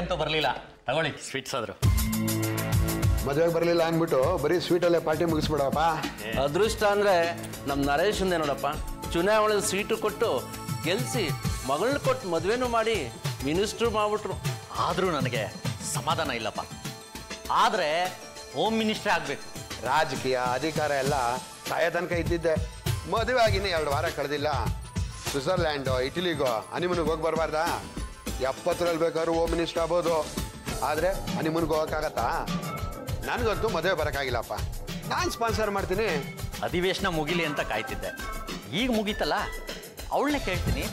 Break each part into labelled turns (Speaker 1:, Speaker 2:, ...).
Speaker 1: ಅಂತೂ ಬರಲಿಲ್ಲ ತಗೊಳ್ಳಿ ಸ್ವೀಟ್ಸ್ ಆದ್ರು
Speaker 2: ಮದುವೆಗೆ ಬರಲಿಲ್ಲ ಅಂದ್ಬಿಟ್ಟು ಬರೀ ಸ್ವೀಟಲ್ಲೇ ಪಾರ್ಟಿ ಮುಗಿಸ್ಬಿಡಪ್ಪ
Speaker 3: ಅದೃಷ್ಟ ಅಂದ್ರೆ ನಮ್ಮ ನರೇಶ್ ಒಂದೇ ನೋಡಪ್ಪ ಚುನಾವಣೆ ಸೀಟು ಕೊಟ್ಟು ಗೆಲ್ಸಿ ಮಗಳನ್ನ ಕೊಟ್ಟು ಮದುವೆನೂ ಮಾಡಿ ಮಿನಿಸ್ಟ್ರು ಮಾಡ್ಬಿಟ್ರು
Speaker 1: ಆದರೂ ನನಗೆ ಸಮಾಧಾನ ಇಲ್ಲಪ್ಪ ಆದರೆ ಹೋಮ್ ಮಿನಿಸ್ಟ್ರೇ ಆಗಬೇಕು
Speaker 2: ರಾಜಕೀಯ ಅಧಿಕಾರ ಎಲ್ಲ ಸಾಯ ತನಕ ಇದ್ದಿದ್ದೆ ಮದುವೆ ಆಗಿನ ಎರಡು ವಾರ ಕಳೆದಿಲ್ಲ ಸ್ವಿಟ್ಜರ್ಲ್ಯಾಂಡು ಇಟಲಿಗೋ ಹನಿಮೂನಿಗೆ ಹೋಗಿ ಬರಬಾರ್ದಾ ಎಪ್ಪತ್ತರಲ್ಲಿ ಬೇಕಾದ್ರೂ ಹೋಮ್ ಮಿನಿಸ್ಟರ್ ಆಗ್ಬೋದು ಆದರೆ ಹನಿಮೂನ್ಗೆ ಹೋಗೋಕ್ಕಾಗತ್ತಾ ನನಗಂತೂ ಮದುವೆ ಬರೋಕ್ಕಾಗಿಲ್ಲಪ್ಪ ನಾನು ಸ್ಪಾನ್ಸರ್ ಮಾಡ್ತೀನಿ
Speaker 1: ಅಧಿವೇಶನ ಮುಗಿಲಿ ಅಂತ ಕಾಯ್ತಿದ್ದೆ ಈಗ ಮುಗೀತಲ್ಲ ಅವಳನ್ನೇ ಕೇಳ್ತೀನಿ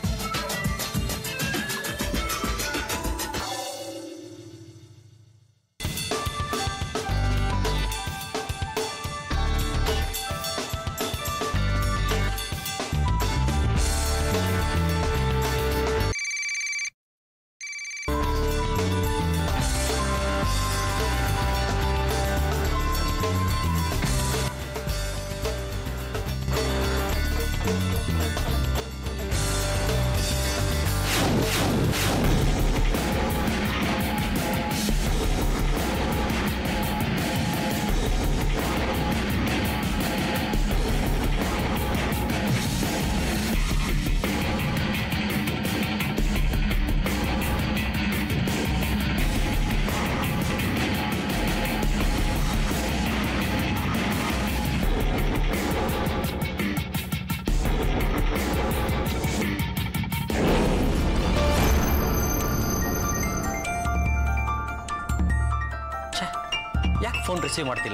Speaker 1: ಯಾಕೆ ಫೋನ್ ರಿಸೀವ್ ಮಾಡ್ತಿಲ್ಲ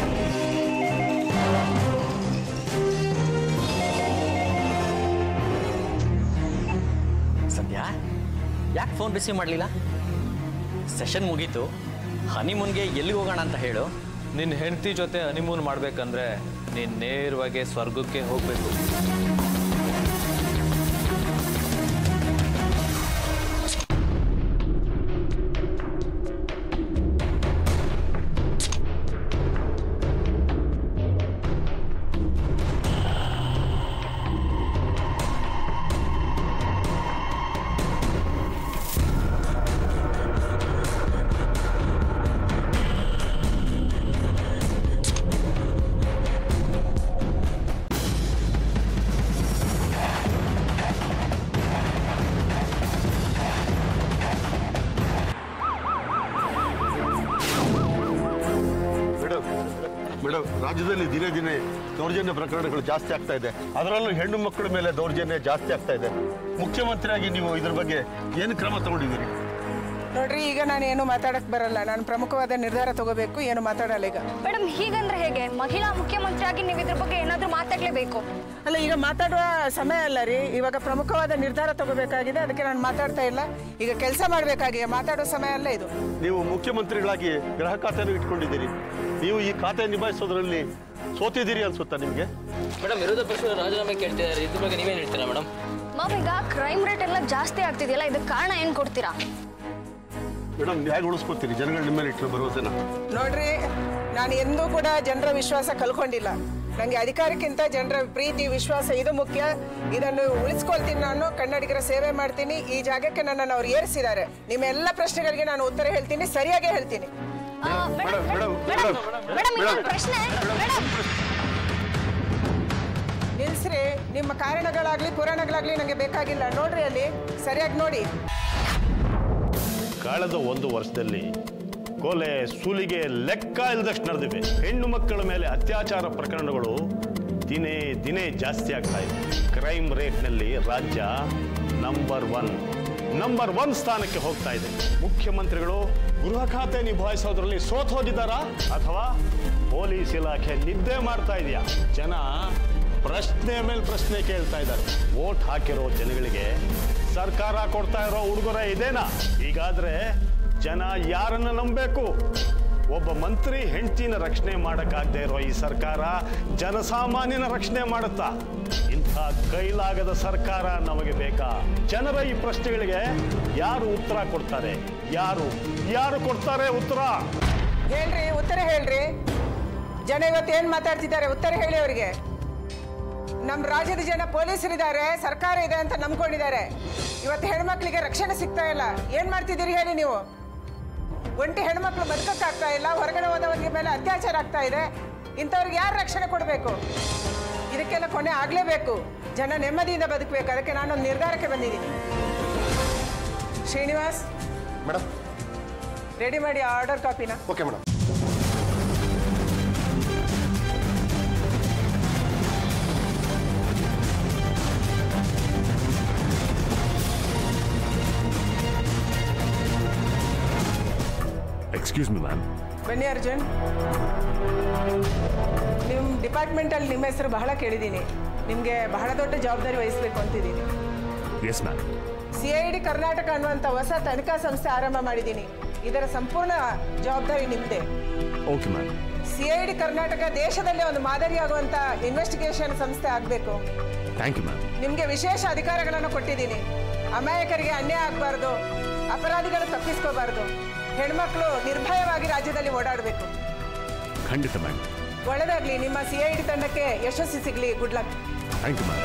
Speaker 1: ಸದ್ಯ ಯಾಕೆ ಫೋನ್ ರಿಸೀವ್ ಮಾಡಲಿಲ್ಲ ಸೆಷನ್ ಮುಗೀತು ಹನಿಮೂನ್ಗೆ ಎಲ್ಲಿಗೆ ಹೋಗೋಣ ಅಂತ ಹೇಳು
Speaker 4: ನಿನ್ನ ಹೆಂಡತಿ ಜೊತೆ ಹನಿಮೂನ್ ಮಾಡ್ಬೇಕಂದ್ರೆ ನೀನು ನೇರವಾಗಿ ಸ್ವರ್ಗಕ್ಕೆ ಹೋಗಬೇಕು
Speaker 5: ಮೇಡಮ್ ಮೇಡಮ್ ರಾಜ್ಯದಲ್ಲಿ ದಿನೇ ದಿನೇ ದೌರ್ಜನ್ಯ ಪ್ರಕರಣಗಳು ಜಾಸ್ತಿ ಆಗ್ತಾ ಇದೆ ಅದರಲ್ಲೂ ಹೆಣ್ಣು ಮಕ್ಕಳ ಮೇಲೆ ದೌರ್ಜನ್ಯ ಜಾಸ್ತಿ ಆಗ್ತಾ ಇದೆ ಮುಖ್ಯಮಂತ್ರಿಯಾಗಿ ನೀವು ಇದ್ರ ಬಗ್ಗೆ ಏನು ಕ್ರಮ ತಗೊಂಡಿದ್ದೀರಿ
Speaker 6: ನೋಡ್ರಿ ಈಗ ನಾನು ಏನು ಮಾತಾಡಕ್ ಬರಲ್ಲ ನಾನು ಪ್ರಮುಖವಾದ ನಿರ್ಧಾರ ತಗೋಬೇಕು ಏನು ಮಾತಾಡಲ್ಲ ಈಗ
Speaker 7: ಮೇಡಮ್ ಹೀಗಂದ್ರೆ ಹೇಗೆ ಮಹಿಳಾ ಮುಖ್ಯಮಂತ್ರಿಯಾಗಿ ನೀವು ಇದ್ರ ಬಗ್ಗೆ ಏನಾದ್ರೂ ಮಾತಾಡ್ಲೇಬೇಕು
Speaker 6: ಅಲ್ಲ ಈಗ ಮಾತಾಡುವ ಸಮಯ ಅಲ್ಲ ರೀ ಇವಾಗ ಪ್ರಮುಖವಾದ ನಿರ್ಧಾರ ತಗೋಬೇಕಾಗಿದೆ ಅದಕ್ಕೆ ನಾನು ಮಾತಾಡ್ತಾ ಇಲ್ಲ ಈಗ ಕೆಲಸ ಮಾಡಬೇಕಾಗಿದೆ ಮಾತಾಡೋ ಸಮಯ ಅಲ್ಲ ಇದು
Speaker 5: ನೀವು ಮುಖ್ಯಮಂತ್ರಿಗಳಾಗಿ ಗೃಹ ಖಾತೆನೂ ಇಟ್ಕೊಂಡಿದ್ದೀರಿ ನೀವು ಈ ಖಾತೆ ನಿಭಾಯಿಸೋದ್ರಲ್ಲಿ ಸೋತಿದ್ದೀರಿ ಅನ್ಸುತ್ತಾ ನಿಮಗೆ
Speaker 8: ಮೇಡಮ್ ವಿರೋಧ ಪಕ್ಷದ ರಾಜೀನಾಮೆ ಕೇಳ್ತಿದ್ದಾರೆ ಇದ್ರ ಬಗ್ಗೆ ನೀವೇನು ಹೇಳ್ತೀರಾ ಮೇಡಮ್
Speaker 7: ಮ್ಯಾಮ್ ಈಗ ಕ್ರೈಮ್ ರೇಟ್ ಎಲ್ಲ ಜಾಸ್ತಿ ಆಗ್ತಿದೆಯಲ್ಲ ಇದಕ್ಕೆ ಕಾರಣ ಏನ್ ಕೊಡ್ತೀರಾ
Speaker 5: ಮೇಡಮ್ ಹೇಗೆ ಉಳಿಸ್ಕೊತೀರಿ ಜನಗಳ ನಿಮ್ಮ ಮೇಲೆ ಇಟ್ಟಿರೋ ಭರವಸೆನ
Speaker 6: ನೋಡ್ರಿ ನಾನು ಎಂದೂ ಕೂಡ ಜನರ ವಿಶ್ವಾಸ ಕಳ್ಕೊಂಡಿಲ್ಲ ನನಗೆ ಅಧಿಕಾರಕ್ಕಿಂತ ಜನರ ಪ್ರೀತಿ ವಿಶ್ವಾಸ ಇದು ಮುಖ್ಯ ಇದನ್ನು ಉಳಿಸ್ಕೊಳ್ತೀನಿ ನಾನು ಕನ್ನಡಿಗರ ಸೇವೆ ಮಾಡ್ತೀನಿ ಈ ಜಾಗಕ್ಕೆ ನನ್ನನ್ನು ಅವ್ರು ಏರಿಸಿದ್ದಾರೆ ನಿಮ್ಮ ಎಲ್ಲ ಪ್ರಶ್ನೆಗಳಿಗೆ ನಾನು ಉತ್ತರ ಹೇಳ್ತೀನಿ ಸರಿಯಾಗಿ ಹೇಳ್ತೀನಿ
Speaker 7: ಆ, madam
Speaker 5: madam,
Speaker 7: madam
Speaker 5: madam,
Speaker 7: madam ಇನ್ನೊಂದು
Speaker 5: ಮೇಡಮ್.
Speaker 7: ಪ್ರಶ್ನೆ ಮೇಡಮ್
Speaker 6: ನಿಲ್ಸ್ರಿ ನಿಮ್ಮ ಕಾರಣಗಳಾಗ್ಲಿ ಪುರಾಣಗಳಾಗ್ಲಿ ನನಗೆ ಬೇಕಾಗಿಲ್ಲ ನೋಡ್ರಿ ಅಲ್ಲಿ ಸರಿಯಾಗಿ ನೋಡಿ
Speaker 5: ಕಳೆದ ಒಂದು ವರ್ಷದಲ್ಲಿ ಕೊಲೆ ಸುಲಿಗೆ ಲೆಕ್ಕ ಇಲ್ಲದಷ್ಟು ನಡೆದಿವೆ ಹೆಣ್ಣು ಮಕ್ಕಳ ಮೇಲೆ ಅತ್ಯಾಚಾರ ಪ್ರಕರಣಗಳು ದಿನೇ ದಿನೇ ಜಾಸ್ತಿ ಆಗ್ತಾ ಇದೆ ಕ್ರೈಮ್ ರೇಟ್ನಲ್ಲಿ ರಾಜ್ಯ ನಂಬರ್ ಒನ್ ನಂಬರ್ ಒನ್ ಸ್ಥಾನಕ್ಕೆ ಹೋಗ್ತಾ ಇದೆ ಮುಖ್ಯಮಂತ್ರಿಗಳು ಗೃಹ ಖಾತೆ ನಿಭಾಯಿಸೋದ್ರಲ್ಲಿ ಸೋತ್ ಹೋಗಿದ್ದಾರಾ ಅಥವಾ ಪೊಲೀಸ್ ಇಲಾಖೆ ನಿದ್ದೆ ಮಾಡ್ತಾ ಇದೆಯಾ ಜನ ಪ್ರಶ್ನೆ ಮೇಲೆ ಪ್ರಶ್ನೆ ಕೇಳ್ತಾ ಇದ್ದಾರೆ ವೋಟ್ ಹಾಕಿರೋ ಜನಗಳಿಗೆ ಸರ್ಕಾರ ಕೊಡ್ತಾ ಇರೋ ಉಡುಗೊರೆ ಇದೇನಾ ಹೀಗಾದ್ರೆ ಜನ ಯಾರನ್ನ ನಂಬಬೇಕು ಒಬ್ಬ ಮಂತ್ರಿ ಹೆಂಡತಿನ ರಕ್ಷಣೆ ಮಾಡಕ್ಕಾಗದೆ ಇರೋ ಈ ಸರ್ಕಾರ ಜನಸಾಮಾನ್ಯನ ರಕ್ಷಣೆ ಮಾಡುತ್ತಾ ಇಂಥ ಕೈಲಾಗದ ಸರ್ಕಾರ ನಮಗೆ ಬೇಕಾ ಜನರ ಈ ಪ್ರಶ್ನೆಗಳಿಗೆ ಯಾರು ಉತ್ತರ ಕೊಡ್ತಾರೆ ಯಾರು ಯಾರು ಕೊಡ್ತಾರೆ ಉತ್ತರ
Speaker 6: ಹೇಳ್ರಿ ಉತ್ತರ ಹೇಳ್ರಿ ಜನ ಇವತ್ತು ಏನ್ ಮಾತಾಡ್ತಿದ್ದಾರೆ ಉತ್ತರ ಹೇಳಿ ಅವರಿಗೆ ನಮ್ಮ ರಾಜ್ಯದ ಜನ ಪೊಲೀಸರಿದ್ದಾರೆ ಸರ್ಕಾರ ಇದೆ ಅಂತ ನಂಬ್ಕೊಂಡಿದ್ದಾರೆ ಇವತ್ತು ಹೆಣ್ಮಕ್ಳಿಗೆ ರಕ್ಷಣೆ ಸಿಗ್ತಾ ಇಲ್ಲ ಏನ್ ಮಾಡ್ತಿದ್ದೀರಿ ಹೇಳಿ ನೀವು ಒಂಟಿ ಹೆಣ್ಮಕ್ಳು ಬದುಕಕ್ಕಾಗ್ತಾ ಇಲ್ಲ ಹೊರಗಡೆ ಹೋದವರಿಗೆ ಮೇಲೆ ಅತ್ಯಾಚಾರ ಆಗ್ತಾ ಇದೆ ಇಂಥವ್ರಿಗೆ ಯಾರು ರಕ್ಷಣೆ ಕೊಡಬೇಕು ಇದಕ್ಕೆಲ್ಲ ಕೊನೆ ಆಗಲೇಬೇಕು ಜನ ನೆಮ್ಮದಿಯಿಂದ ಬದುಕಬೇಕು ಅದಕ್ಕೆ ನಾನೊಂದು ನಿರ್ಧಾರಕ್ಕೆ ಬಂದಿದ್ದೀನಿ ಶ್ರೀನಿವಾಸ್
Speaker 9: ಮೇಡಮ್
Speaker 6: ರೆಡಿ ಮಾಡಿ ಆರ್ಡರ್ ಕಾಪಿನ
Speaker 9: okay madam
Speaker 5: excuse me ma'am
Speaker 6: ಬನ್ನಿ ಅರ್ಜುನ್ ನಿಮ್ಮ ಡಿಪಾರ್ಟ್ಮೆಂಟಲ್ಲಿ ನಿಮ್ಮ ಹೆಸರು ಬಹಳ ಕೇಳಿದ್ದೀನಿ ನಿಮಗೆ ಬಹಳ ದೊಡ್ಡ ಜವಾಬ್ದಾರಿ ವಹಿಸಬೇಕು ಅಂತಿದ್ದೀನಿ
Speaker 5: yes ma'am
Speaker 6: C I D Karnataka ಅನ್ನುವಂಥ ಹೊಸ ತನಿಖಾ ಸಂಸ್ಥೆ ಆರಂಭ ಮಾಡಿದ್ದೀನಿ ಇದರ ಸಂಪೂರ್ಣ ಜವಾಬ್ದಾರಿ ನಿಮ್ಮದೇ
Speaker 5: okay ma'am
Speaker 6: C I D Karnataka ದೇಶದಲ್ಲೇ ಒಂದು ಮಾದರಿಯಾಗುವಂಥ ಇನ್ವೆಸ್ಟಿಗೇಷನ್ ಸಂಸ್ಥೆ ಆಗಬೇಕು
Speaker 5: ಥ್ಯಾಂಕ್ ಯು ಮ್ಯಾಮ್
Speaker 6: ನಿಮಗೆ ವಿಶೇಷ ಅಧಿಕಾರಗಳನ್ನು ಕೊಟ್ಟಿದ್ದೀನಿ ಅಮಾಯಕರಿಗೆ ಅನ್ಯಾಯ ಆಗಬಾರ್ದು ಅಪರಾಧಿಗಳು ತಪ್ಪಿಸ್ಕೋಬಾರ್ದು ಹೆಣ್ಮಕ್ಳು ನಿರ್ಭಯವಾಗಿ ರಾಜ್ಯದಲ್ಲಿ ಓಡಾಡಬೇಕು
Speaker 5: ಖಂಡಿತ ಮ್ಯಾಮ್
Speaker 6: ಒಳ್ಳೆದಾಗ್ಲಿ ನಿಮ್ಮ ಸಿ ಐ ಡಿ ತಂಡಕ್ಕೆ ಯಶಸ್ಸು ಸಿಗಲಿ good luck
Speaker 5: thank you ma'am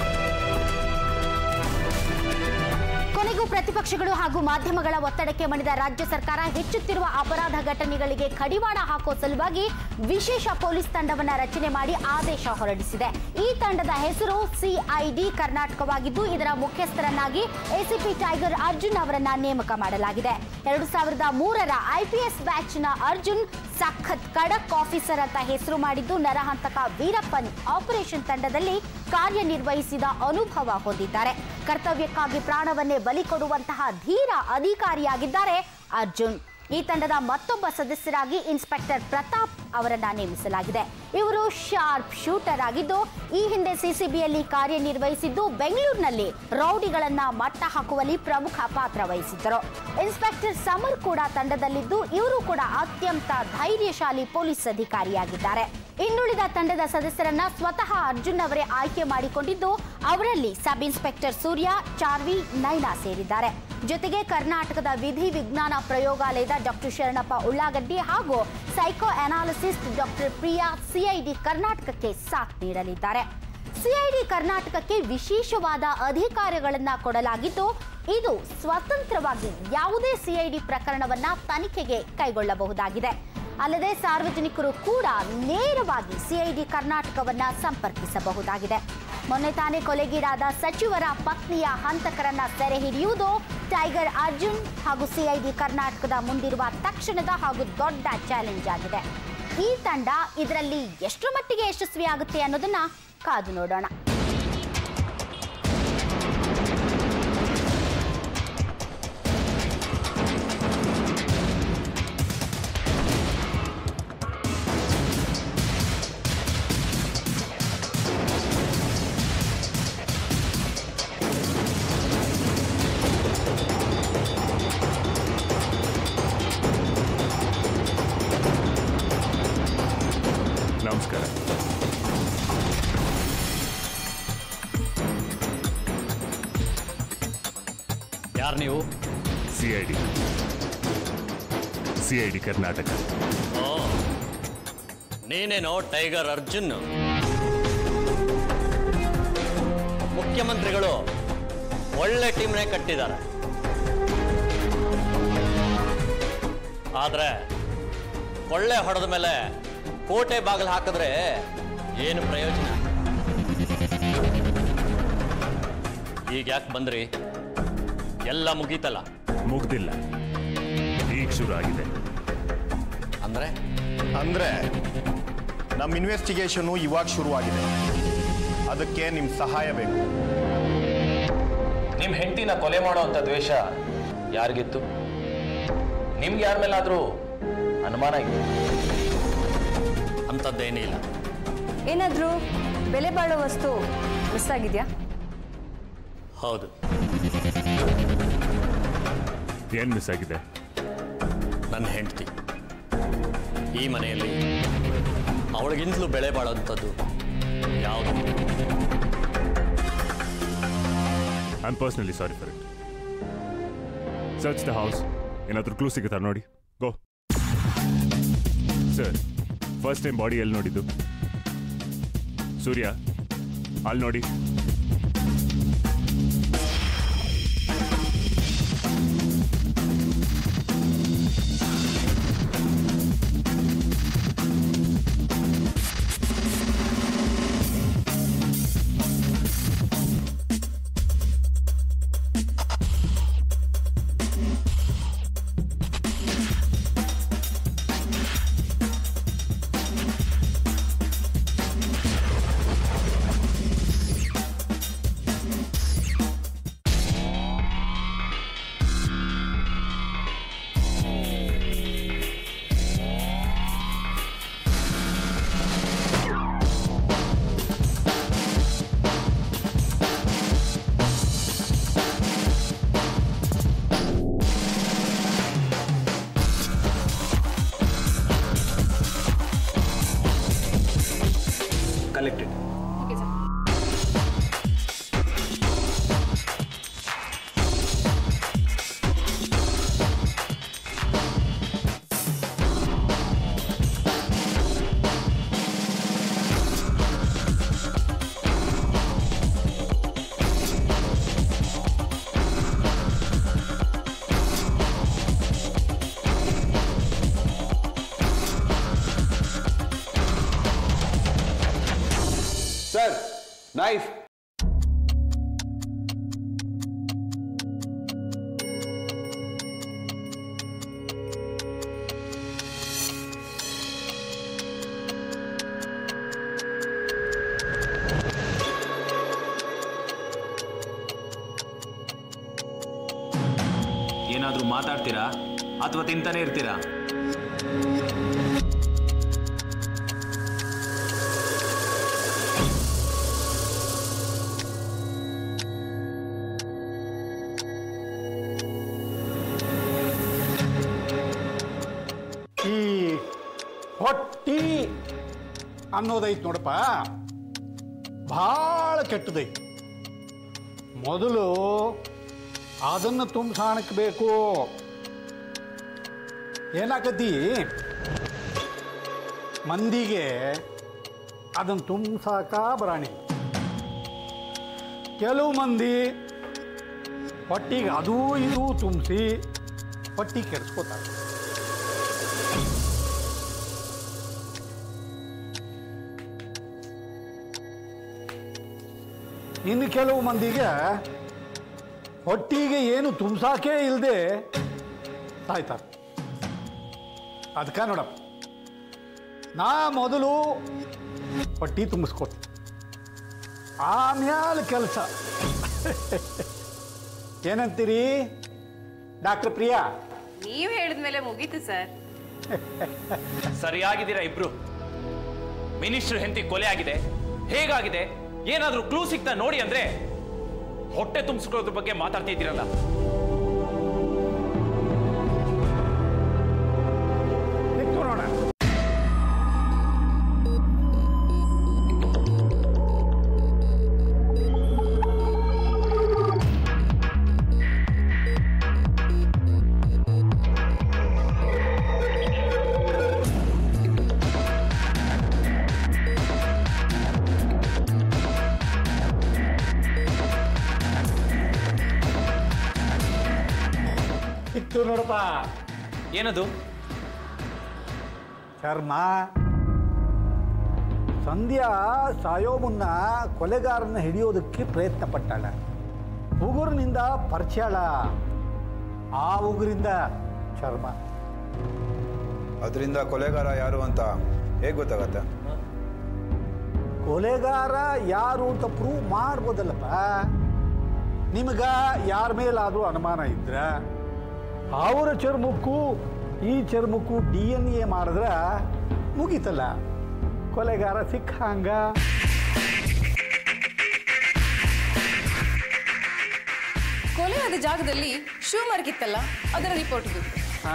Speaker 10: ಕೊನೆಗೂ ಪ್ರತಿಪಕ್ಷಗಳು ಹಾಗೂ ಮಾಧ್ಯಮಗಳ ಒತ್ತಡಕ್ಕೆ ಮಣಿದ ರಾಜ್ಯ ಸರ್ಕಾರ ಹೆಚ್ಚುತ್ತಿರುವ ಅಪರಾಧ ಘಟನೆಗಳಿಗೆ ಕಡಿವಾಣ ಹಾಕೋ ಸಲುವಾಗಿ ವಿಶೇಷ ಪೊಲೀಸ್ ತಂಡವನ್ನ ರಚನೆ ಮಾಡಿ ಆದೇಶ ಹೊರಡಿಸಿದೆ ಈ ತಂಡದ ಹೆಸರು ಸಿಐಡಿ ಕರ್ನಾಟಕವಾಗಿದ್ದು ಇದರ ಮುಖ್ಯಸ್ಥರನ್ನಾಗಿ ಎಸಿಪಿ ಟೈಗರ್ ಅರ್ಜುನ್ ಅವರನ್ನ ನೇಮಕ ಮಾಡಲಾಗಿದೆ ಎರಡು ಸಾವಿರದ ಮೂರರ ಐಪಿಎಸ್ ಬ್ಯಾಚ್ನ ಅರ್ಜುನ್ ಸಖತ್ ಖಡಕ್ ಆಫೀಸರ್ ಅಂತ ಹೆಸರು ಮಾಡಿದ್ದು ನರಹಂತಕ ವೀರಪ್ಪನ್ ಆಪರೇಷನ್ ತಂಡದಲ್ಲಿ ಕಾರ್ಯನಿರ್ವಹಿಸಿದ ಅನುಭವ ಹೊಂದಿದ್ದಾರೆ ಕರ್ತವ್ಯಕ್ಕಾಗಿ ಪ್ರಾಣವನ್ನೇ ಬಲಿ ಕೊಡುವಂತಹ ಧೀರ ಅಧಿಕಾರಿಯಾಗಿದ್ದಾರೆ ಅರ್ಜುನ್ ಈ ತಂಡದ ಮತ್ತೊಬ್ಬ ಸದಸ್ಯರಾಗಿ ಇನ್ಸ್ಪೆಕ್ಟರ್ ಪ್ರತಾಪ್ ಅವರನ್ನ ನೇಮಿಸಲಾಗಿದೆ ಇವರು ಶಾರ್ಪ್ ಶೂಟರ್ ಆಗಿದ್ದು ಈ ಹಿಂದೆ ಸಿಸಿಬಿಯಲ್ಲಿ ಕಾರ್ಯನಿರ್ವಹಿಸಿದ್ದು ಬೆಂಗಳೂರಿನಲ್ಲಿ ರೌಡಿಗಳನ್ನ ಮಟ್ಟ ಹಾಕುವಲ್ಲಿ ಪ್ರಮುಖ ಪಾತ್ರ ವಹಿಸಿದ್ದರು ಇನ್ಸ್ಪೆಕ್ಟರ್ ಸಮರ್ ಕೂಡ ತಂಡದಲ್ಲಿದ್ದು ಇವರು ಕೂಡ ಅತ್ಯಂತ ಧೈರ್ಯಶಾಲಿ ಪೊಲೀಸ್ ಅಧಿಕಾರಿಯಾಗಿದ್ದಾರೆ ಇನ್ನುಳಿದ ತಂಡದ ಸದಸ್ಯರನ್ನ ಸ್ವತಃ ಅರ್ಜುನ್ ಅವರೇ ಆಯ್ಕೆ ಮಾಡಿಕೊಂಡಿದ್ದು ಅವರಲ್ಲಿ ಸಬ್ ಇನ್ಸ್ಪೆಕ್ಟರ್ ಸೂರ್ಯ ಚಾರ್ವಿ ನೈನಾ ಸೇರಿದ್ದಾರೆ ಜೊತೆಗೆ ಕರ್ನಾಟಕದ ವಿಧಿ ವಿಜ್ಞಾನ ಪ್ರಯೋಗಾಲಯದ ಡಾಕ್ಟರ್ ಶರಣಪ್ಪ ಉಳ್ಳಾಗಡ್ಡಿ ಹಾಗೂ psychoanalyst doctor Priya CID ಕರ್ನಾಟಕಕ್ಕೆ ಸಾಥ್ ನೀಡಲಿದ್ದಾರೆ ಸಿಐಡಿ ಕರ್ನಾಟಕಕ್ಕೆ ವಿಶೇಷವಾದ ಅಧಿಕಾರಗಳನ್ನ ಕೊಡಲಾಗಿದ್ದು ಇದು ಸ್ವತಂತ್ರವಾಗಿ ಯಾವುದೇ ಸಿಐಡಿ ಪ್ರಕರಣವನ್ನ ತನಿಖೆಗೆ ಕೈಗೊಳ್ಳಬಹುದಾಗಿದೆ ಅಲ್ಲದೆ ಸಾರ್ವಜನಿಕರು ಕೂಡ ನೇರವಾಗಿ ಸಿಐಡಿ ಕರ್ನಾಟಕವನ್ನ ಸಂಪರ್ಕಿಸಬಹುದಾಗಿದೆ ಮೊನ್ನೆ ತಾನೇ ಕೊಲೆಗೀಡಾದ ಸಚಿವರ ಪತ್ನಿಯ ಹಂತಕರನ್ನ ಸೆರೆ ಹಿಡಿಯುವುದು ಟೈಗರ್ ಅರ್ಜುನ್ ಹಾಗೂ ಸಿಐಡಿ ಕರ್ನಾಟಕದ ಮುಂದಿರುವ ತಕ್ಷಣದ ಹಾಗೂ ದೊಡ್ಡ ಚಾಲೆಂಜ್ ಆಗಿದೆ ಈ ತಂಡ ಇದರಲ್ಲಿ ಎಷ್ಟರ ಮಟ್ಟಿಗೆ ಯಶಸ್ವಿಯಾಗುತ್ತೆ ಅನ್ನೋದನ್ನ ಕಾದು ನೋಡೋಣ
Speaker 5: ನಮಸ್ಕಾರ
Speaker 1: ಯಾರು ನೀವು
Speaker 5: C I D C I D Karnataka
Speaker 1: ಓ ನೀನೇನೋ ಟೈಗರ್ ಅರ್ಜುನ್ ಮುಖ್ಯಮಂತ್ರಿಗಳು ಒಳ್ಳೆ ಟೀಮ್ನೇ ಕಟ್ಟಿದ್ದಾರೆ ಆದ್ರೆ ಕೊಳ್ಳೆ ಹೊಡೆದ ಮೇಲೆ ಕೋಟೆ ಬಾಗಿಲು ಹಾಕಿದ್ರೆ ಏನು ಪ್ರಯೋಜನ ಈಗ ಯಾಕೆ ಬಂದ್ರಿ ಎಲ್ಲ ಮುಗೀತಲ್ಲ
Speaker 5: ಮುಗ್ದಿಲ್ಲ ಈಗ ಶುರು ಆಗಿದೆ
Speaker 1: ಅಂದ್ರೆ
Speaker 9: ಅಂದ್ರೆ ನಮ್ಮ ಇನ್ವೆಸ್ಟಿಗೇಷನು ಇವಾಗ ಶುರುವಾಗಿದೆ ಅದಕ್ಕೆ ನಿಮ್ಮ ಸಹಾಯ ಬೇಕು
Speaker 4: ನಿಮ್ಮ ಹೆಂಡತಿನ ಕೊಲೆ ಮಾಡೋ ಅಂಥ ದ್ವೇಷ ಯಾರಿಗಿತ್ತು ನಿಮ್ಗೆ ಯಾರ ಮೇಲಾದರೂ ಅನುಮಾನ ಇತ್ತು
Speaker 1: ಅಂಥದ್ದೇನೂ ಇಲ್ಲ
Speaker 7: ಏನಾದರೂ ಬೆಲೆ ಬಾಳೋ ವಸ್ತು ಮಿಸ್ ಆಗಿದೆಯಾ
Speaker 1: ಹೌದು
Speaker 5: ಏನ್ ಮಿಸ್ ಆಗಿದೆ
Speaker 1: ನನ್ನ ಹೆಂಡತಿ ಈ ಮನೆಯಲ್ಲಿ ಅವಳಿಗಿಂತಲೂ ಬೆಳೆ ಬಾಳೋಂಥದ್ದು ಯಾವುದು
Speaker 5: I am personally sorry for it search the house ಏನಾದರೂ ಕ್ಲೂ ಸಿಗುತ್ತಾ ನೋಡಿ go sir first time body ಎಲ್ಲಿ ನೋಡಿದ್ದು ಸೂರ್ಯ ಅಲ್ಲಿ ನೋಡಿ
Speaker 11: collected
Speaker 7: okay sir
Speaker 11: sir knife
Speaker 4: ಏನಾದರೂ ಮಾತಾಡ್ತೀರಾ ಅಥವಾ ತಿಂತಾನೆ ಇರ್ತೀರಾ
Speaker 12: ಈ ಹೊಟ್ಟಿ ಅನ್ನೋದೈತ್ ನೋಡಪ್ಪ ಭಾಳ ಕೆಟ್ಟದೈತಿ ಮೊದಲು ಅದನ್ನು ತುಂಬಿಸಾಣಕ್ಕೆ ಬೇಕು ಏನಾಕತಿ ಮಂದಿಗೆ ಅದನ್ನು ತುಂಬಿಸಾಕ ಬರಾಣಿ ಕೆಲವು ಮಂದಿ ಹೊಟ್ಟಿಗೆ ಅದೂ ಇದೂ ತುಂಬಿಸಿ ಹೊಟ್ಟಿ ಕೆಡಿಸ್ಕೋತಾರೆ ಇನ್ನು ಕೆಲವು ಮಂದಿಗೆ ಹೊಟ್ಟಿಗೆ ಏನು ತುಂಬ್ಸಾಕೇ ಇಲ್ಲದೆ ಸಾಯ್ತಾರೆ ಅದಕ್ಕೆ ನೋಡಪ್ಪ ನಾ ಮೊದಲು ಹೊಟ್ಟಿ ತುಂಬಿಸ್ಕೊತೀನಿ ಆಮ್ಯಾಲ ಕೆಲಸ ಏನಂತೀರಿ ಡಾಕ್ಟರ್ ಪ್ರಿಯಾ
Speaker 13: ನೀವು ಹೇಳಿದ್ಮೇಲೆ ಮುಗೀತು ಸರ್
Speaker 4: ಸರಿಯಾಗಿದ್ದೀರಾ ಇಬ್ರು ಮಿನಿಸ್ಟರ್ ಹೆಂಡತಿ ಕೊಲೆ ಆಗಿದೆ ಹೇಗಾಗಿದೆ ಏನಾದ್ರೂ ಕ್ಲೂ ಸಿಗ್ತಾ ನೋಡಿ ಅಂದ್ರೆ ಹೊಟ್ಟೆ ತುಂಬಿಸ್ಕೊಳ್ಳೋದ್ರ ಬಗ್ಗೆ ಮಾತಾಡ್ತಿದ್ದೀರಲ್ಲ
Speaker 12: ಸಿಕ್ತು ನೋಡ ಸಿಕ್ತು ನೋಡಪ್ಪ
Speaker 4: ಏನದು
Speaker 12: ಚರ್ಮ ಸಂಧ್ಯಾ ಸಾಯೋ ಮುನ್ನ ಕೊಲೆಗಾರನ ಹಿಡಿಯೋದಕ್ಕೆ ಪ್ರಯತ್ನ ಪಟ್ಟಾಳ ಉಗುರಿನಿಂದ ಪರಿಚಯಾಳ ಆ ಉಗುರಿಂದ ಚರ್ಮ
Speaker 14: ಅದರಿಂದ ಕೊಲೆಗಾರ ಯಾರು ಅಂತ ಹೇಗೆ ಗೊತ್ತಾಗತ್ತೆ
Speaker 12: ಕೊಲೆಗಾರ ಯಾರು ಅಂತ ಪ್ರೂವ್ ಮಾಡ್ಬೋದಲ್ಲಪ್ಪ ನಿಮಗ ಯಾರ ಮೇಲಾದರೂ ಅನುಮಾನ ಇದ್ರ ಅವರ ಚರ್ಮಕ್ಕೂ ಈ ಚರ್ಮಕ್ಕೂ ಡಿ ಎನ್ ಎ ಮಾಡಿದ್ರೆ ಮುಗೀತಲ್ಲ ಕೊಲೆಗಾರ ಸಿಕ್ಕ ಹಂಗ
Speaker 13: ಕೊಲೆ ಆದ ಜಾಗದಲ್ಲಿ ಶೂ ಮರ್ಗಿತ್ತಲ್ಲ ಅದರ ರಿಪೋರ್ಟ್ ಬೇಕು
Speaker 12: ಆ?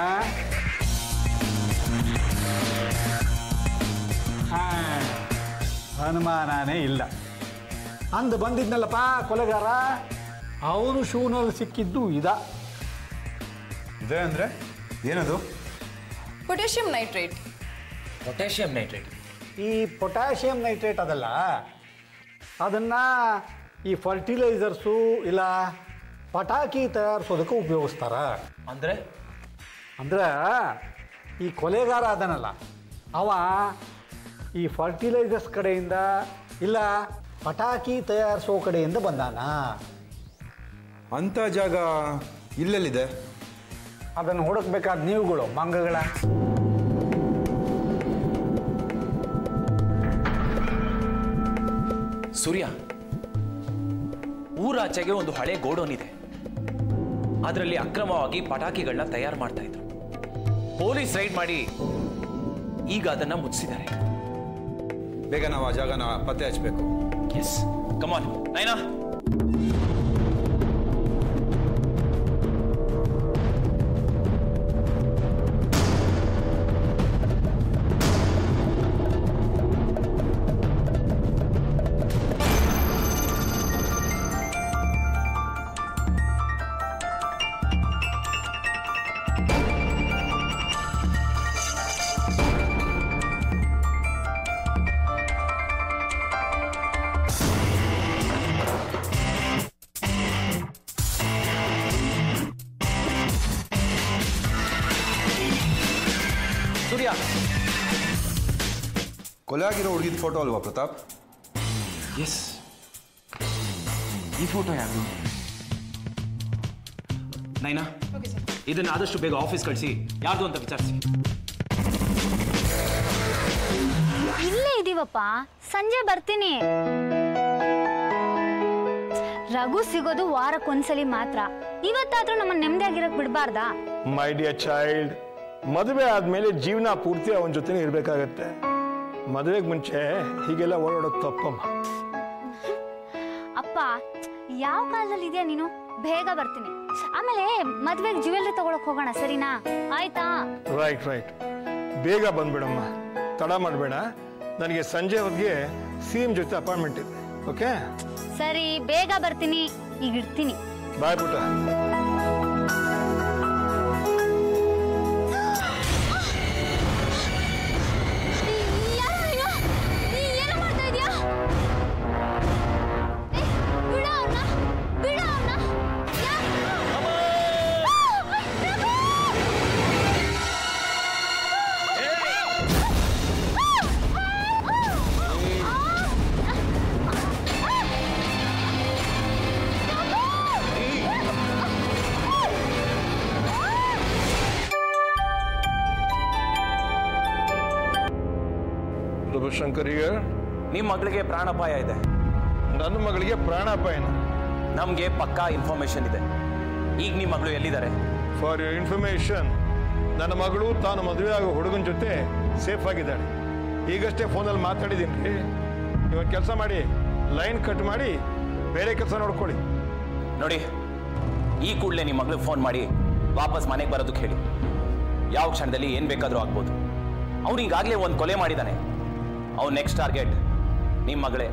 Speaker 12: ಆ, ಅನುಮಾನನೇ ಇಲ್ಲ ಅಂದು ಬಂದಿದ್ನಲ್ಲಪ್ಪ ಕೊಲೆಗಾರ ಅವನು ಶೂನಲ್ಲಿ ಸಿಕ್ಕಿದ್ದು ಇದ
Speaker 14: ಇದೆ ಅಂದ್ರೆ ಏನದು
Speaker 13: ಪೊಟ್ಯಾಷಿಯಂ ನೈಟ್ರೇಟ್
Speaker 4: ಪೊಟ್ಯಾಷಿಯಂ ನೈಟ್ರೇಟ್
Speaker 12: ಈ ಪೊಟ್ಯಾಷಿಯಂ ನೈಟ್ರೇಟ್ ಅದಲ್ಲ ಅದನ್ನು ಈ ಫರ್ಟಿಲೈಸರ್ಸು ಇಲ್ಲ ಪಟಾಕಿ ತಯಾರಿಸೋದಕ್ಕೆ ಉಪಯೋಗಿಸ್ತಾರ
Speaker 4: ಅಂದ್ರೆ
Speaker 12: ಅಂದ್ರೆ ಈ ಕೊಲೆಗಾರ ಅದನಲ್ಲ ಅವ ಈ ಫರ್ಟಿಲೈಸರ್ಸ್ ಕಡೆಯಿಂದ ಇಲ್ಲ ಪಟಾಕಿ ತಯಾರಿಸೋ ಕಡೆಯಿಂದ ಬಂದಾನ
Speaker 14: ಅಂಥ ಜಾಗ ಇಲ್ಲೆಲ್ಲಿದೆ
Speaker 12: ಅದನ್ನು ಹುಡುಕ್ಬೇಕಾದ ನೀವುಗಳು ಮಂಗಗಳ
Speaker 4: ಸೂರ್ಯ ಊರಾಚೆಗೆ ಒಂದು ಹಳೆ ಗೋಡೌನ್ ಇದೆ ಅದರಲ್ಲಿ ಅಕ್ರಮವಾಗಿ ಪಟಾಕಿಗಳನ್ನ ತಯಾರು ಮಾಡ್ತಾ ಇದ್ರು ಪೊಲೀಸ್ ರೈಡ್ ಮಾಡಿ ಈಗ ಅದನ್ನ ಮುಚ್ಚಿಸಿದ್ದಾರೆ
Speaker 14: ಬೇಗ ನಾವು ಆ ಜಾಗನ ಪತ್ತೆ ಹಚ್ಚಬೇಕು
Speaker 4: ಎಸ್ ಕಮಾನ್ ನೈನಾ
Speaker 14: ಕೊಲೆ ಆಗಿರೋ ಹುಡುಗಿದ ಫೋಟೋ ಅಲ್ವಾ ಪ್ರತಾಪ್
Speaker 4: ಎಸ್ ಈ ಫೋಟೋ ಯಾರು ನೈನಾ ಇದನ್ನ ಆದಷ್ಟು ಬೇಗ ಆಫೀಸ್ ಕಳಿಸಿ ಯಾರ್ದು ಅಂತ ವಿಚಾರಿಸಿ
Speaker 7: ಇಲ್ಲೇ ಇದೀವಪ್ಪ ಸಂಜೆ ಬರ್ತೀನಿ ರಘು ಸಿಗೋದು ವಾರಕ್ಕೊಂದ್ಸಲಿ ಮಾತ್ರ ಇವತ್ತಾದ್ರೂ ನಮ್ಮನ್ನ ನೆಮ್ಮದಿಯಾಗಿರಕ್ ಬಿಡ್ಬಾರ್ದಾ
Speaker 12: ಮೈ ಡಿಯರ್ ಚೈಲ್ಡ್ ಮದುವೆ ಆದ್ಮೇಲೆ ಜೀವನ ಪೂರ್ತಿ ಅವನ ಜೊತೆನೇ ಇರಬೇಕಾಗತ್ತೆ ಮದುವೆಗೆ ಮುಂಚೆ ಹೀಗೆಲ್ಲ ಓಡಾಡೋದು ತಪ್ಪಮ್ಮ
Speaker 7: ಅಪ್ಪ ಯಾವ ಕಾಲದಲ್ಲಿ ಇದೆಯಾ ನೀನು ಬೇಗ ಬರ್ತೀನಿ ಆಮೇಲೆ ಮದ್ವೆಗೆ ಜ್ಯುವೆಲ್ರಿ ತಗೊಳಕ್ ಹೋಗೋಣ ಸರಿನಾ ಆಯ್ತಾ
Speaker 12: ರೈಟ್ ರೈಟ್ ಬೇಗ ಬಂದ್ಬಿಡಮ್ಮ ತಡ ಮಾಡಬೇಡ ನನಗೆ ಸಂಜೆ ಹೊತ್ತಿಗೆ ಸಿ ಎಂ ಜೊತೆ ಅಪಾಯಿಂಟ್ಮೆಂಟ್ ಇದೆ ಓಕೆ
Speaker 7: ಸರಿ ಬೇಗ ಬರ್ತೀನಿ ಈಗ ಇಡ್ತೀನಿ
Speaker 12: ಬಾಯ್ ಪುಟ
Speaker 7: ಯಾರು ನೀನು? ನೀ ಏನು ಮಾಡ್ತಾ ಇದೀಯಾ? ಏ, ಬಿಡು ಅವ್ನ, ಬಿಡು ಅವ್ನ. ಯಾ- ಆ, ರಘು!
Speaker 12: ಶಂಕರಿಗೆ
Speaker 4: ನಿಮ್ಮ ಮಗಳಿಗೆ ಪ್ರಾಣಾಪಾಯ ಇದೆ
Speaker 12: ನನ್ನ ಮಗಳಿಗೆ ಪ್ರಾಣಾಪಾಯನ
Speaker 4: ನಮಗೆ ಪಕ್ಕಾ ಇನ್ಫಾರ್ಮೇಶನ್ ಇದೆ ಈಗ ನಿಮ್ಮ ಮಗಳು ಎಲ್ಲಿದ್ದಾರೆ
Speaker 12: ಫಾರ್ ಯುವರ್ ಇನ್ಫಾರ್ಮೇಶನ್ ನನ್ನ ಮಗಳು ತಾನು ಮದುವೆ ಆಗೋ ಹುಡುಗನ ಜೊತೆ ಸೇಫ್ ಆಗಿದ್ದಾಳೆ ಈಗಷ್ಟೇ ಫೋನಲ್ಲಿ ಮಾತಾಡಿದ್ದೀನಿ ರೀ ಇವಾಗ ಕೆಲಸ ಮಾಡಿ ಲೈನ್ ಕಟ್ ಮಾಡಿ ಬೇರೆ ಕೆಲಸ ನೋಡ್ಕೊಳ್ಳಿ
Speaker 4: ನೋಡಿ ಈ ಕೂಡಲೇ ನಿಮ್ಮ ಮಗಳಿಗೆ ಫೋನ್ ಮಾಡಿ ವಾಪಸ್ ಮನೆಗೆ ಬರೋದಕ್ಕೆ ಹೇಳಿ ಯಾವ ಕ್ಷಣದಲ್ಲಿ ಏನು ಬೇಕಾದರೂ ಆಗ್ಬೋದು ಅವ್ನು ಈಗಾಗಲೇ ಒಂದು ಕೊಲೆ ಮಾಡಿದ್ದಾನೆ ಅವ್ನು ನೆಕ್ಸ್ಟ್ ಟಾರ್ಗೆಟ್ ನಿಮ್ಮ ಮಗಳೇ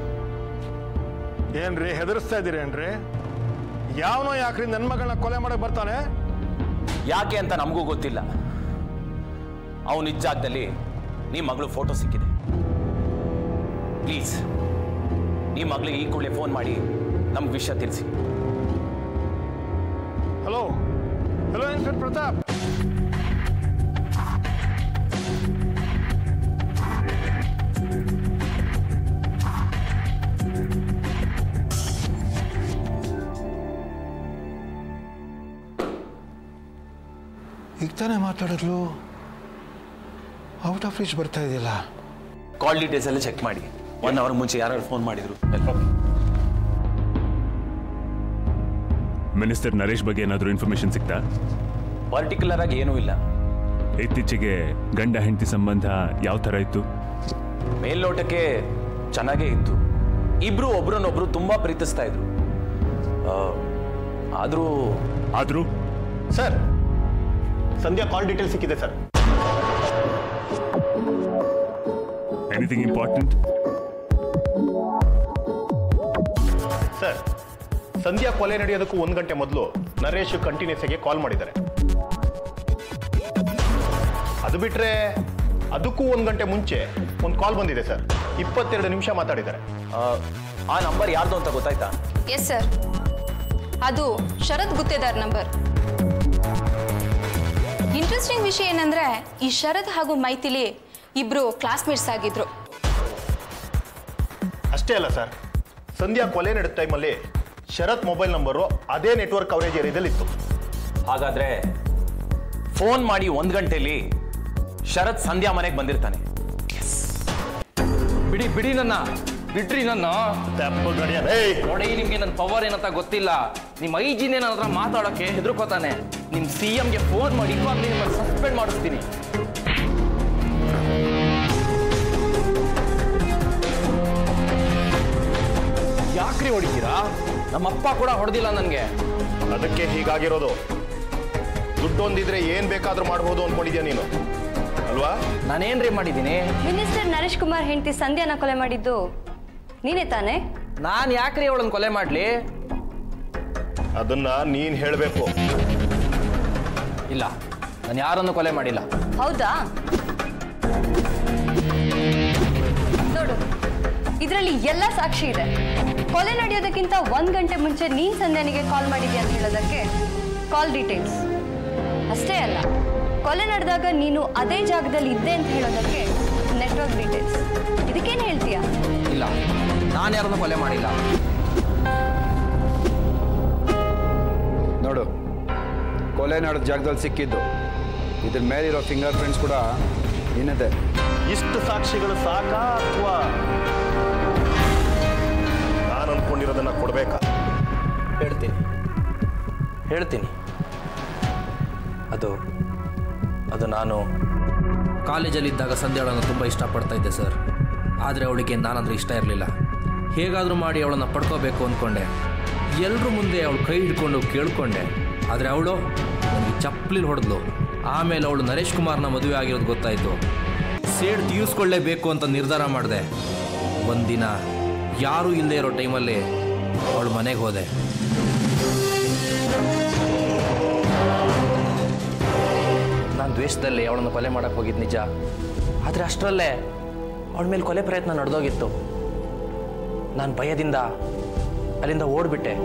Speaker 12: ಏನ್ರಿ ಹೆದರ್ಸ್ತಾ ಇದ್ದೀರೇನ್ರಿ ಯಾವನೋ ಯಾಕ್ರಿ ನನ್ನ ಮಗಳನ್ನ ಕೊಲೆ ಮಾಡಕ್ ಬರ್ತಾನೆ
Speaker 4: ಯಾಕೆ ಅಂತ ನಮಗೂ ಗೊತ್ತಿಲ್ಲ ಅವನು ನಿಜ ಜಾಗದಲ್ಲಿ ನಿಮ್ಮ ಮಗಳು ಫೋಟೋ ಸಿಕ್ಕಿದೆ ಪ್ಲೀಸ್ ನಿಮ್ಮ ಮಗಳಿಗೆ ಈ ಕೂಡಲೇ ಫೋನ್ ಮಾಡಿ ನಮ್ಗೆ ವಿಷಯ ತಿಳಿಸಿ
Speaker 12: ಹಲೋ ಹಲೋ ಇನ್ಸ್ಪೆಕ್ಟರ್ ಪ್ರತಾಪ್ ಈಗ ತಾನೇ ಮಾತಾಡಿದ್ಲು ಔಟ್ ಆಫ್ ರೀಚ್ ಬರ್ತಾ ಇದೆಯಲ್ಲ
Speaker 4: ಕಾಲ್ ಡೀಟೇಲ್ಸ್ ಎಲ್ಲ ಚೆಕ್ ಮಾಡಿ ಒನ್ ಅವರ್ ಮುಂಚೆ ಯಾರು ಫೋನ್ ಮಾಡಿದ್ರು
Speaker 15: ಮಿನಿಸ್ಟರ್ ನರೇಶ್ ಬಗ್ಗೆ ಏನಾದರೂ ಇನ್ಫಾರ್ಮೇಶನ್ ಸಿಗ್ತಾ
Speaker 4: ಪರ್ಟಿಕ್ಯುಲರ್ ಆಗಿ ಏನೂ ಇಲ್ಲ
Speaker 15: ಇತ್ತೀಚೆಗೆ ಗಂಡ ಹೆಂಡತಿ ಸಂಬಂಧ ಯಾವ ಥರ ಇತ್ತು
Speaker 4: ಮೇಲ್ನೋಟಕ್ಕೆ ಚೆನ್ನಾಗೇ ಇತ್ತು ಇಬ್ರು ಒಬ್ರನ್ನೊಬ್ರು ತುಂಬಾ ಪ್ರೀತಿಸ್ತಾ ಇದ್ರು ಆ, ಆದ್ರೂ
Speaker 15: ಆದ್ರೂ
Speaker 9: ಸರ್ ಸಂಧ್ಯಾ ಕಾಲ್ ಡೀಟೇಲ್ ಸಿಕ್ಕಿದೆ sir
Speaker 15: anything important
Speaker 9: sir Sandhya ಕೊಲೆ ನಡೆಯೋದಕ್ಕೂ ಒಂದು ಗಂಟೆ ಮೊದಲು ನರೇಶ್ ಕಂಟಿನ್ಯೂಸ್ ಆಗಿ ಕಾಲ್ ಮಾಡಿದ್ದಾರೆ ಅದು ಬಿಟ್ರೆ ಅದಕ್ಕೂ ಒಂದು ಗಂಟೆ ಮುಂಚೆ ಒಂದು ಕಾಲ್ ಬಂದಿದೆ ಸರ್ ಇಪ್ಪತ್ತೆರಡು ನಿಮಿಷ ಮಾತಾಡಿದ್ದಾರೆ
Speaker 4: ಆ ನಂಬರ್ ಯಾರ್ದು ಅಂತ ಗೊತ್ತಾಯ್ತಾ
Speaker 13: ಎಸ್ ಸರ್ ಅದು ಶರತ್ ಗುತ್ತೇದಾರ್ ನಂಬರ್ ಇಂಟ್ರೆಸ್ಟಿಂಗ್ ವಿಷಯ ಏನಂದ್ರೆ ಈ ಶರತ್ ಹಾಗೂ ಮೈಥಿಲಿ ಇಬ್ರು ಕ್ಲಾಸ್ಮೇಟ್ಸ್ ಆಗಿದ್ರು
Speaker 9: ಅಷ್ಟೇ ಅಲ್ಲ ಸರ್ ಸಂಧ್ಯಾ ಕೊಲೆ ನಡೆದ ಟೈಮಲ್ಲಿ ಶರತ್ ಮೊಬೈಲ್ ನಂಬರು ಅದೇ ನೆಟ್ವರ್ಕ್ ಕವರೇಜ್ ಏರಿಯಾದಲ್ಲಿ ಇತ್ತು
Speaker 4: ಹಾಗಾದ್ರೆ ಫೋನ್ ಮಾಡಿ ಒಂದ್ ಗಂಟೆಲಿ ಶರತ್ ಸಂಧ್ಯಾ ಮನೆಗೆ ಬಂದಿರ್ತಾನೆ
Speaker 8: ಬಿಡಿ ಬಿಡಿ ನನ್ನ ಬಿಡ್ರಿ ನನ್ನ ನೋಡಿ ನಿಮ್ಗೆ ನನ್ನ ಪವರ್ ಏನಂತ ಗೊತ್ತಿಲ್ಲ ನಿಮ್ಮ ಐ ಜಿನೇ ನನ್ನ ಹತ್ರ ಮಾತಾಡೋಕೆ ಹೆದರ್ಕೋತಾನೆ ನಿಮ್ ಸಿ ಎಂಗೆ ಫೋನ್ ಮಾಡಿ ಇವಾಗಲೇ ನಿಮ್ಮನ್ನು ಸಸ್ಪೆಂಡ್ ಮಾಡಿಸ್ತೀನಿ ಯಾಕ್ರಿ ಹೊಡಿತೀರಾ ನಮ್ಮಪ್ಪ ಕೂಡ ಹೊಡೆದಿಲ್ಲ ನನಗೆ
Speaker 9: ಅದಕ್ಕೆ ಹೀಗಾಗಿರೋದು ದುಡ್ಡೊಂದಿದ್ರೆ ಏನ್ ಬೇಕಾದ್ರೂ ಮಾಡ್ಬೋದು ಅನ್ಕೊಂಡಿದ್ಯಾ ನೀನು ಅಲ್ವಾ
Speaker 8: ನಾನೇನ್ರಿ ಮಾಡಿದ್ದೀನಿ
Speaker 16: ಮಿನಿಸ್ಟರ್ ನರೇಶ್ ಕುಮಾರ್ ಹೆಂಡತಿ ಸಂಧ್ಯಾನ ಕೊಲೆ ಮಾಡಿದ್ದು ನೀನೇ ತಾನೇ
Speaker 8: ನಾನು ಯಾಕ್ರಿ ಅವಳನ್ನ ಕೊಲೆ ಮಾಡ್ಲಿ
Speaker 9: ಅದನ್ನ ನೀನ್ ಹೇಳ್ಬೇಕು
Speaker 8: ಇಲ್ಲ ನಾನು ಯಾರನ್ನು ಕೊಲೆ ಮಾಡಿಲ್ಲ
Speaker 16: ಹೌದಾ ನೋಡು ಇದರಲ್ಲಿ ಎಲ್ಲ ಸಾಕ್ಷಿ ಇದೆ ಕೊಲೆ ನಡೆಯೋದಕ್ಕಿಂತ ಒಂದ್ ಗಂಟೆ ಮುಂಚೆ ನೀನ್ ಸಂಧ್ಯಾನಿಗೆ ಕಾಲ್ ಮಾಡಿದ್ಯಾ ಅಂತ ಹೇಳೋದಕ್ಕೆ ಕಾಲ್ ಡೀಟೇಲ್ಸ್ ಅಷ್ಟೇ ಅಲ್ಲ ಕೊಲೆ ನಡೆದಾಗ ನೀನು ಅದೇ ಜಾಗದಲ್ಲಿ ಇದ್ದೆ ಅಂತ ಹೇಳೋದಕ್ಕೆ ನೆಟ್ವರ್ಕ್ ಡೀಟೇಲ್ಸ್
Speaker 8: ನಾನು ಯಾರನ್ನು ಕೊಲೆ ಮಾಡಿಲ್ಲ
Speaker 11: ನೋಡು ಕೊಲೆ ನಡೆದ ಜಾಗದಲ್ಲಿ ಸಿಕ್ಕಿದ್ದು ಇದ್ರ ಮೇಲಿರೋ ಫಿಂಗರ್ ಪ್ರಿಂಟ್ಸ್ ಕೂಡ ನಿನ್ನದೇ
Speaker 5: ಇಷ್ಟು ಸಾಕ್ಷಿಗಳು ಸಾಕಾ ಅಥವಾ ನಾನು ಅನ್ಕೊಂಡಿರೋದನ್ನ ಕೊಡ್ಬೇಕಾ
Speaker 3: ಹೇಳ್ತೀನಿ ಹೇಳ್ತೀನಿ ಅದು ಅದು ನಾನು ಕಾಲೇಜಲ್ಲಿದ್ದಾಗ ಸಂಧ್ಯಾಳನ್ನು ತುಂಬ ಇಷ್ಟಪಡ್ತಾ ಇದ್ದೆ ಸರ್ ಆದರೆ ಅವಳಿಗೆ ನಾನಂದ್ರೆ ಇಷ್ಟ ಇರಲಿಲ್ಲ ಹೇಗಾದರೂ ಮಾಡಿ ಅವಳನ್ನು ಪಡ್ಕೋಬೇಕು ಅಂದ್ಕೊಂಡೆ ಎಲ್ಲರ ಮುಂದೆ ಅವಳು ಕೈ ಹಿಡ್ಕೊಂಡು ಕೇಳ್ಕೊಂಡೆ ಆದರೆ ಅವಳು ನನಗೆ ಚಪ್ಪಲಿಲ್ ಹೊಡೆದ್ಲು ಆಮೇಲೆ ಅವಳು ನರೇಶ್ ಕುಮಾರ್ನ ಮದುವೆ ಆಗಿರೋದು ಗೊತ್ತಾಯಿತು ಸೇಡ್ ತೀರಿಸ್ಕೊಳ್ಳೇಬೇಕು ಅಂತ ನಿರ್ಧಾರ ಮಾಡಿದೆ ಒಂದಿನ ಯಾರೂ ಇಲ್ಲದೆ ಇರೋ ಟೈಮಲ್ಲಿ ಅವಳು ಮನೆಗೆ ಹೋದೆ ನಾನು ದ್ವೇಷದಲ್ಲಿ ಅವಳನ್ನು ಕೊಲೆ ಮಾಡಕ್ಕೆ ಹೋಗಿದ್ದು ನಿಜ ಆದರೆ ಅಷ್ಟರಲ್ಲೇ ಅವಳ ಮೇಲೆ ಕೊಲೆ ಪ್ರಯತ್ನ ನಡೆದೋಗಿತ್ತು ನಾನು ಭಯದಿಂದ ಅಲ್ಲಿಂದ ಓಡ್ಬಿಟ್ಟೆ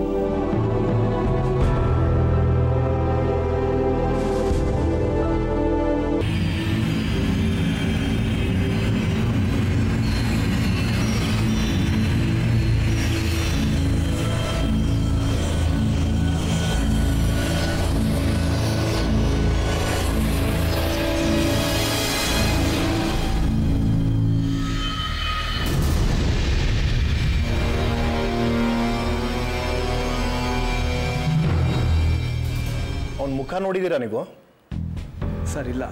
Speaker 9: ಅವನ ಮುಖ ನೋಡಿದ್ದೀರಾ ನೀವು
Speaker 17: ಸರ್ ಇಲ್ಲ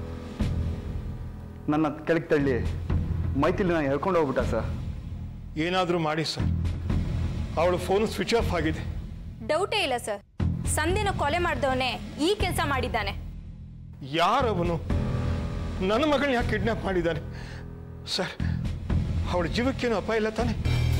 Speaker 17: ನನ್ನ ಕೆಳಗೆ ತಳ್ಳಿ ಮೈತಿಲಿನ ಹೇಳ್ಕೊಂಡು ಹೋಗ್ಬಿಟ್ಟ ಸರ್
Speaker 5: ಏನಾದರೂ ಮಾಡಿ ಸರ್ ಅವಳು ಫೋನ್ ಸ್ವಿಚ್ ಆಫ್ ಆಗಿದೆ
Speaker 13: ಡೌಟೇ ಇಲ್ಲ ಸರ್ ಸಂಧ್ಯನ ಕೊಲೆ ಮಾಡಿದವನೇ ಈ ಕೆಲಸ ಮಾಡಿದ್ದಾನೆ
Speaker 5: ಯಾರವನು ನನ್ನ ಮಗಳನ್ನ ಯಾಕೆ ಕಿಡ್ನಾಪ್ ಮಾಡಿದ್ದಾನೆ ಸರ್ ಅವಳ ಜೀವಕ್ಕೇನು ಅಪಾಯ ಇಲ್ಲ ತಾನೆ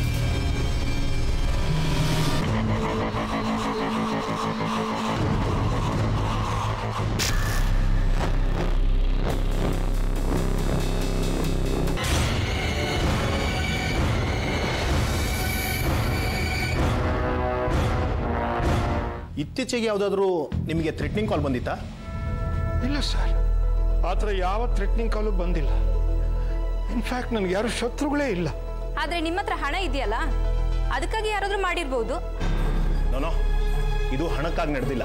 Speaker 9: ಇತ್ತೀಚೆಗೆ ಯಾವುದಾದ್ರೂ ನಿಮಗೆ ಥ್ರೆಟ್ನಿಂಗ್ ಕಾಲ್ ಬಂದಿತ್ತಾ
Speaker 5: ಇಲ್ಲ ಸರ್ ಆ ಥರ ಯಾವ ಥ್ರೆಟ್ನಿಂಗ್ ಕಾಲು ಬಂದಿಲ್ಲ ಇನ್ಫ್ಯಾಕ್ಟ್ ನನಗೆ ಯಾರು ಶತ್ರುಗಳೇ ಇಲ್ಲ
Speaker 13: ಆದ್ರೆ ನಿಮ್ಮ ಹತ್ರ ಹಣ ಇದೆಯಲ್ಲ ಅದಕ್ಕಾಗಿ ಯಾರಾದ್ರೂ ಮಾಡಿರ್ಬೋದು
Speaker 9: ನೋನೋ ಇದು ಹಣಕ್ಕಾಗಿ ನಡೆದಿಲ್ಲ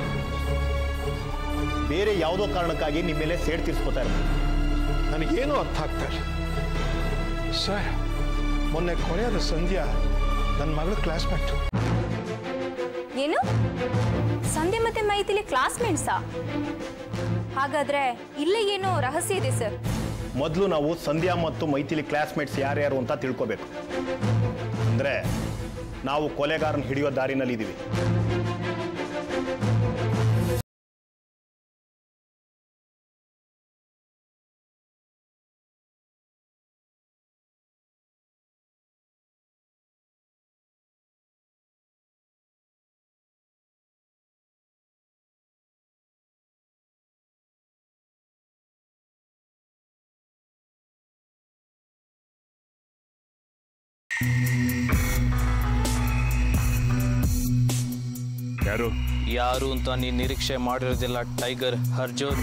Speaker 9: ಬೇರೆ ಯಾವುದೋ ಕಾರಣಕ್ಕಾಗಿ ನಿಮ್ಮ ಮೇಲೆ ಸೇಡ್ ತೀರ್ಸ್ಕೊತಾ ಇರ್ಬೋದು
Speaker 5: ನನಗೇನು ಅರ್ಥ ಆಗ್ತಾ ಇಲ್ಲ ಸರ್ ಮೊನ್ನೆ ಕೊನೆಯಾದ ಸಂಧ್ಯಾ ನನ್ನ ಮಗಳ ಕ್ಲಾಸ್ಮೇಟ್
Speaker 13: ಏನು ಸಂಧ್ಯಾ ಮತ್ತೆ ಮೈತಿಲಿ ಕ್ಲಾಸ್ಮೇಟ್ಸಾ ಹಾಗಾದ್ರೆ ಇಲ್ಲೇ ಏನೋ ರಹಸ್ಯ ಇದೆ ಸರ್
Speaker 9: ಮೊದಲು ನಾವು ಸಂಧ್ಯಾ ಮತ್ತು ಮೈಥಿಲಿ ಕ್ಲಾಸ್ಮೇಟ್ಸ್ ಯಾರ್ಯಾರು ಅಂತ ತಿಳ್ಕೋಬೇಕು ಅಂದ್ರೆ ನಾವು ಕೊಲೆಗಾರನ ಹಿಡಿಯೋ ದಾರಿನಲ್ಲಿ ಇದ್ದೀವಿ
Speaker 15: ಯಾರು
Speaker 4: ಯಾರು ಅಂತ ನೀನು ನಿರೀಕ್ಷೆ ಮಾಡಿರೋದಿಲ್ಲ ಟೈಗರ್ ಅರ್ಜುನ್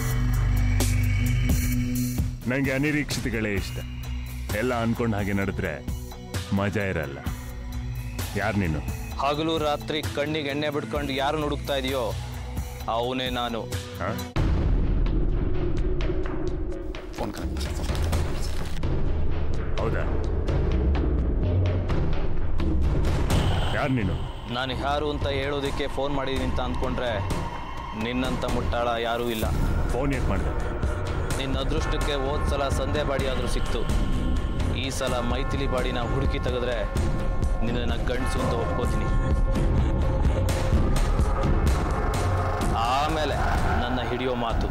Speaker 15: ನನಗೆ ಅನಿರೀಕ್ಷಿತಗಳೇ ಇಷ್ಟ ಎಲ್ಲ ಅನ್ಕೊಂಡ್ ಹಾಗೆ ನಡೆದ್ರೆ ಮಜಾ ಇರಲ್ಲ ಯಾರು ನೀನು
Speaker 4: ಹಗಲು ರಾತ್ರಿ ಕಣ್ಣಿಗೆ ಎಣ್ಣೆ ಬಿಡ್ಕೊಂಡು ಯಾರು ಹುಡುಕ್ತಾ ಇದೆಯೋ ಅವನೇ ನಾನು
Speaker 15: ಫೋನ್ ಹೌದಾ ಯಾರು ನೀನು
Speaker 4: ನಾನು ಯಾರು ಅಂತ ಹೇಳೋದಕ್ಕೆ ಫೋನ್ ಮಾಡಿದ್ದೀನಿ ಅಂತ ಅಂದ್ಕೊಂಡ್ರೆ ನಿನ್ನಂತ ಮುಟ್ಟಾಳ ಯಾರೂ ಇಲ್ಲ
Speaker 15: ಫೋನ್ ಏಟ್ ಮಾಡಿದೆ
Speaker 4: ನಿನ್ನ ಅದೃಷ್ಟಕ್ಕೆ ಹೋದ್ ಸಲ ಸಂಧ್ಯಾ ಬಾಡಿ ಆದರೂ ಸಿಕ್ತು ಈ ಸಲ ಮೈಥಿಲಿ ಬಾಡಿನ ಹುಡುಕಿ ತೆಗೆದ್ರೆ ನಿನ್ನನ್ನು ಗಂಡಸು ಅಂತ ಒಪ್ಕೋತೀನಿ ಆಮೇಲೆ ನನ್ನ ಹಿಡಿಯೋ ಮಾತು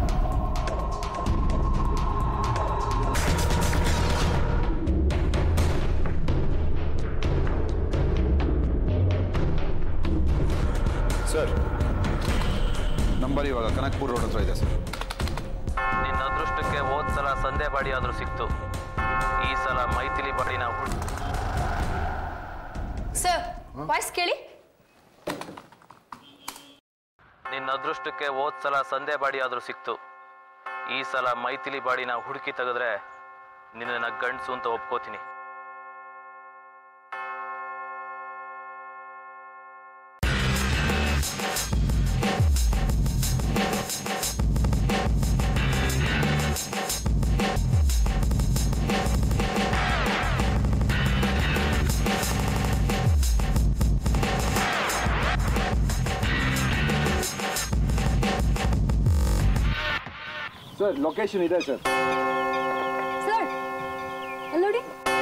Speaker 11: ಸರ್ ನಂಬರ್ ಇವಾಗ ಕನಕ್ಪುರ್ ರೋಡ್ ಹತ್ರ ಇದೆ ಸರ್
Speaker 4: ನಿನ್ನ ಅದೃಷ್ಟಕ್ಕೆ ಹೋದ್ ಸಲ ಸಂಧ್ಯಾ ಬಾಡಿ ಆದರೂ ಸಿಕ್ತು ಈ ಸಲ ಮೈಥಿಲಿ ಬಾಡಿನ ಹುಡುಕಿ
Speaker 13: ಸರ್ ವಾಯ್ಸ್ ಕೇಳಿ
Speaker 4: ನಿನ್ನ ಅದೃಷ್ಟಕ್ಕೆ ಹೋದ್ ಸಲ ಸಂಧ್ಯಾ ಬಾಡಿ ಆದರೂ ಸಿಕ್ತು ಈ ಸಲ ಮೈಥಿಲಿ ಬಾಡಿನ ಹುಡುಕಿ ತೆಗೆದ್ರೆ ನಿನ್ನನ್ನು ಗಂಡಸು ಅಂತ ಒಪ್ಕೋತೀನಿ
Speaker 17: ಸರ್ ಲೊಕೇಶನ್ ಇದೆ ಸರ್
Speaker 16: ಸರ್ ಅಲ್ಲಿ ನೋಡಿ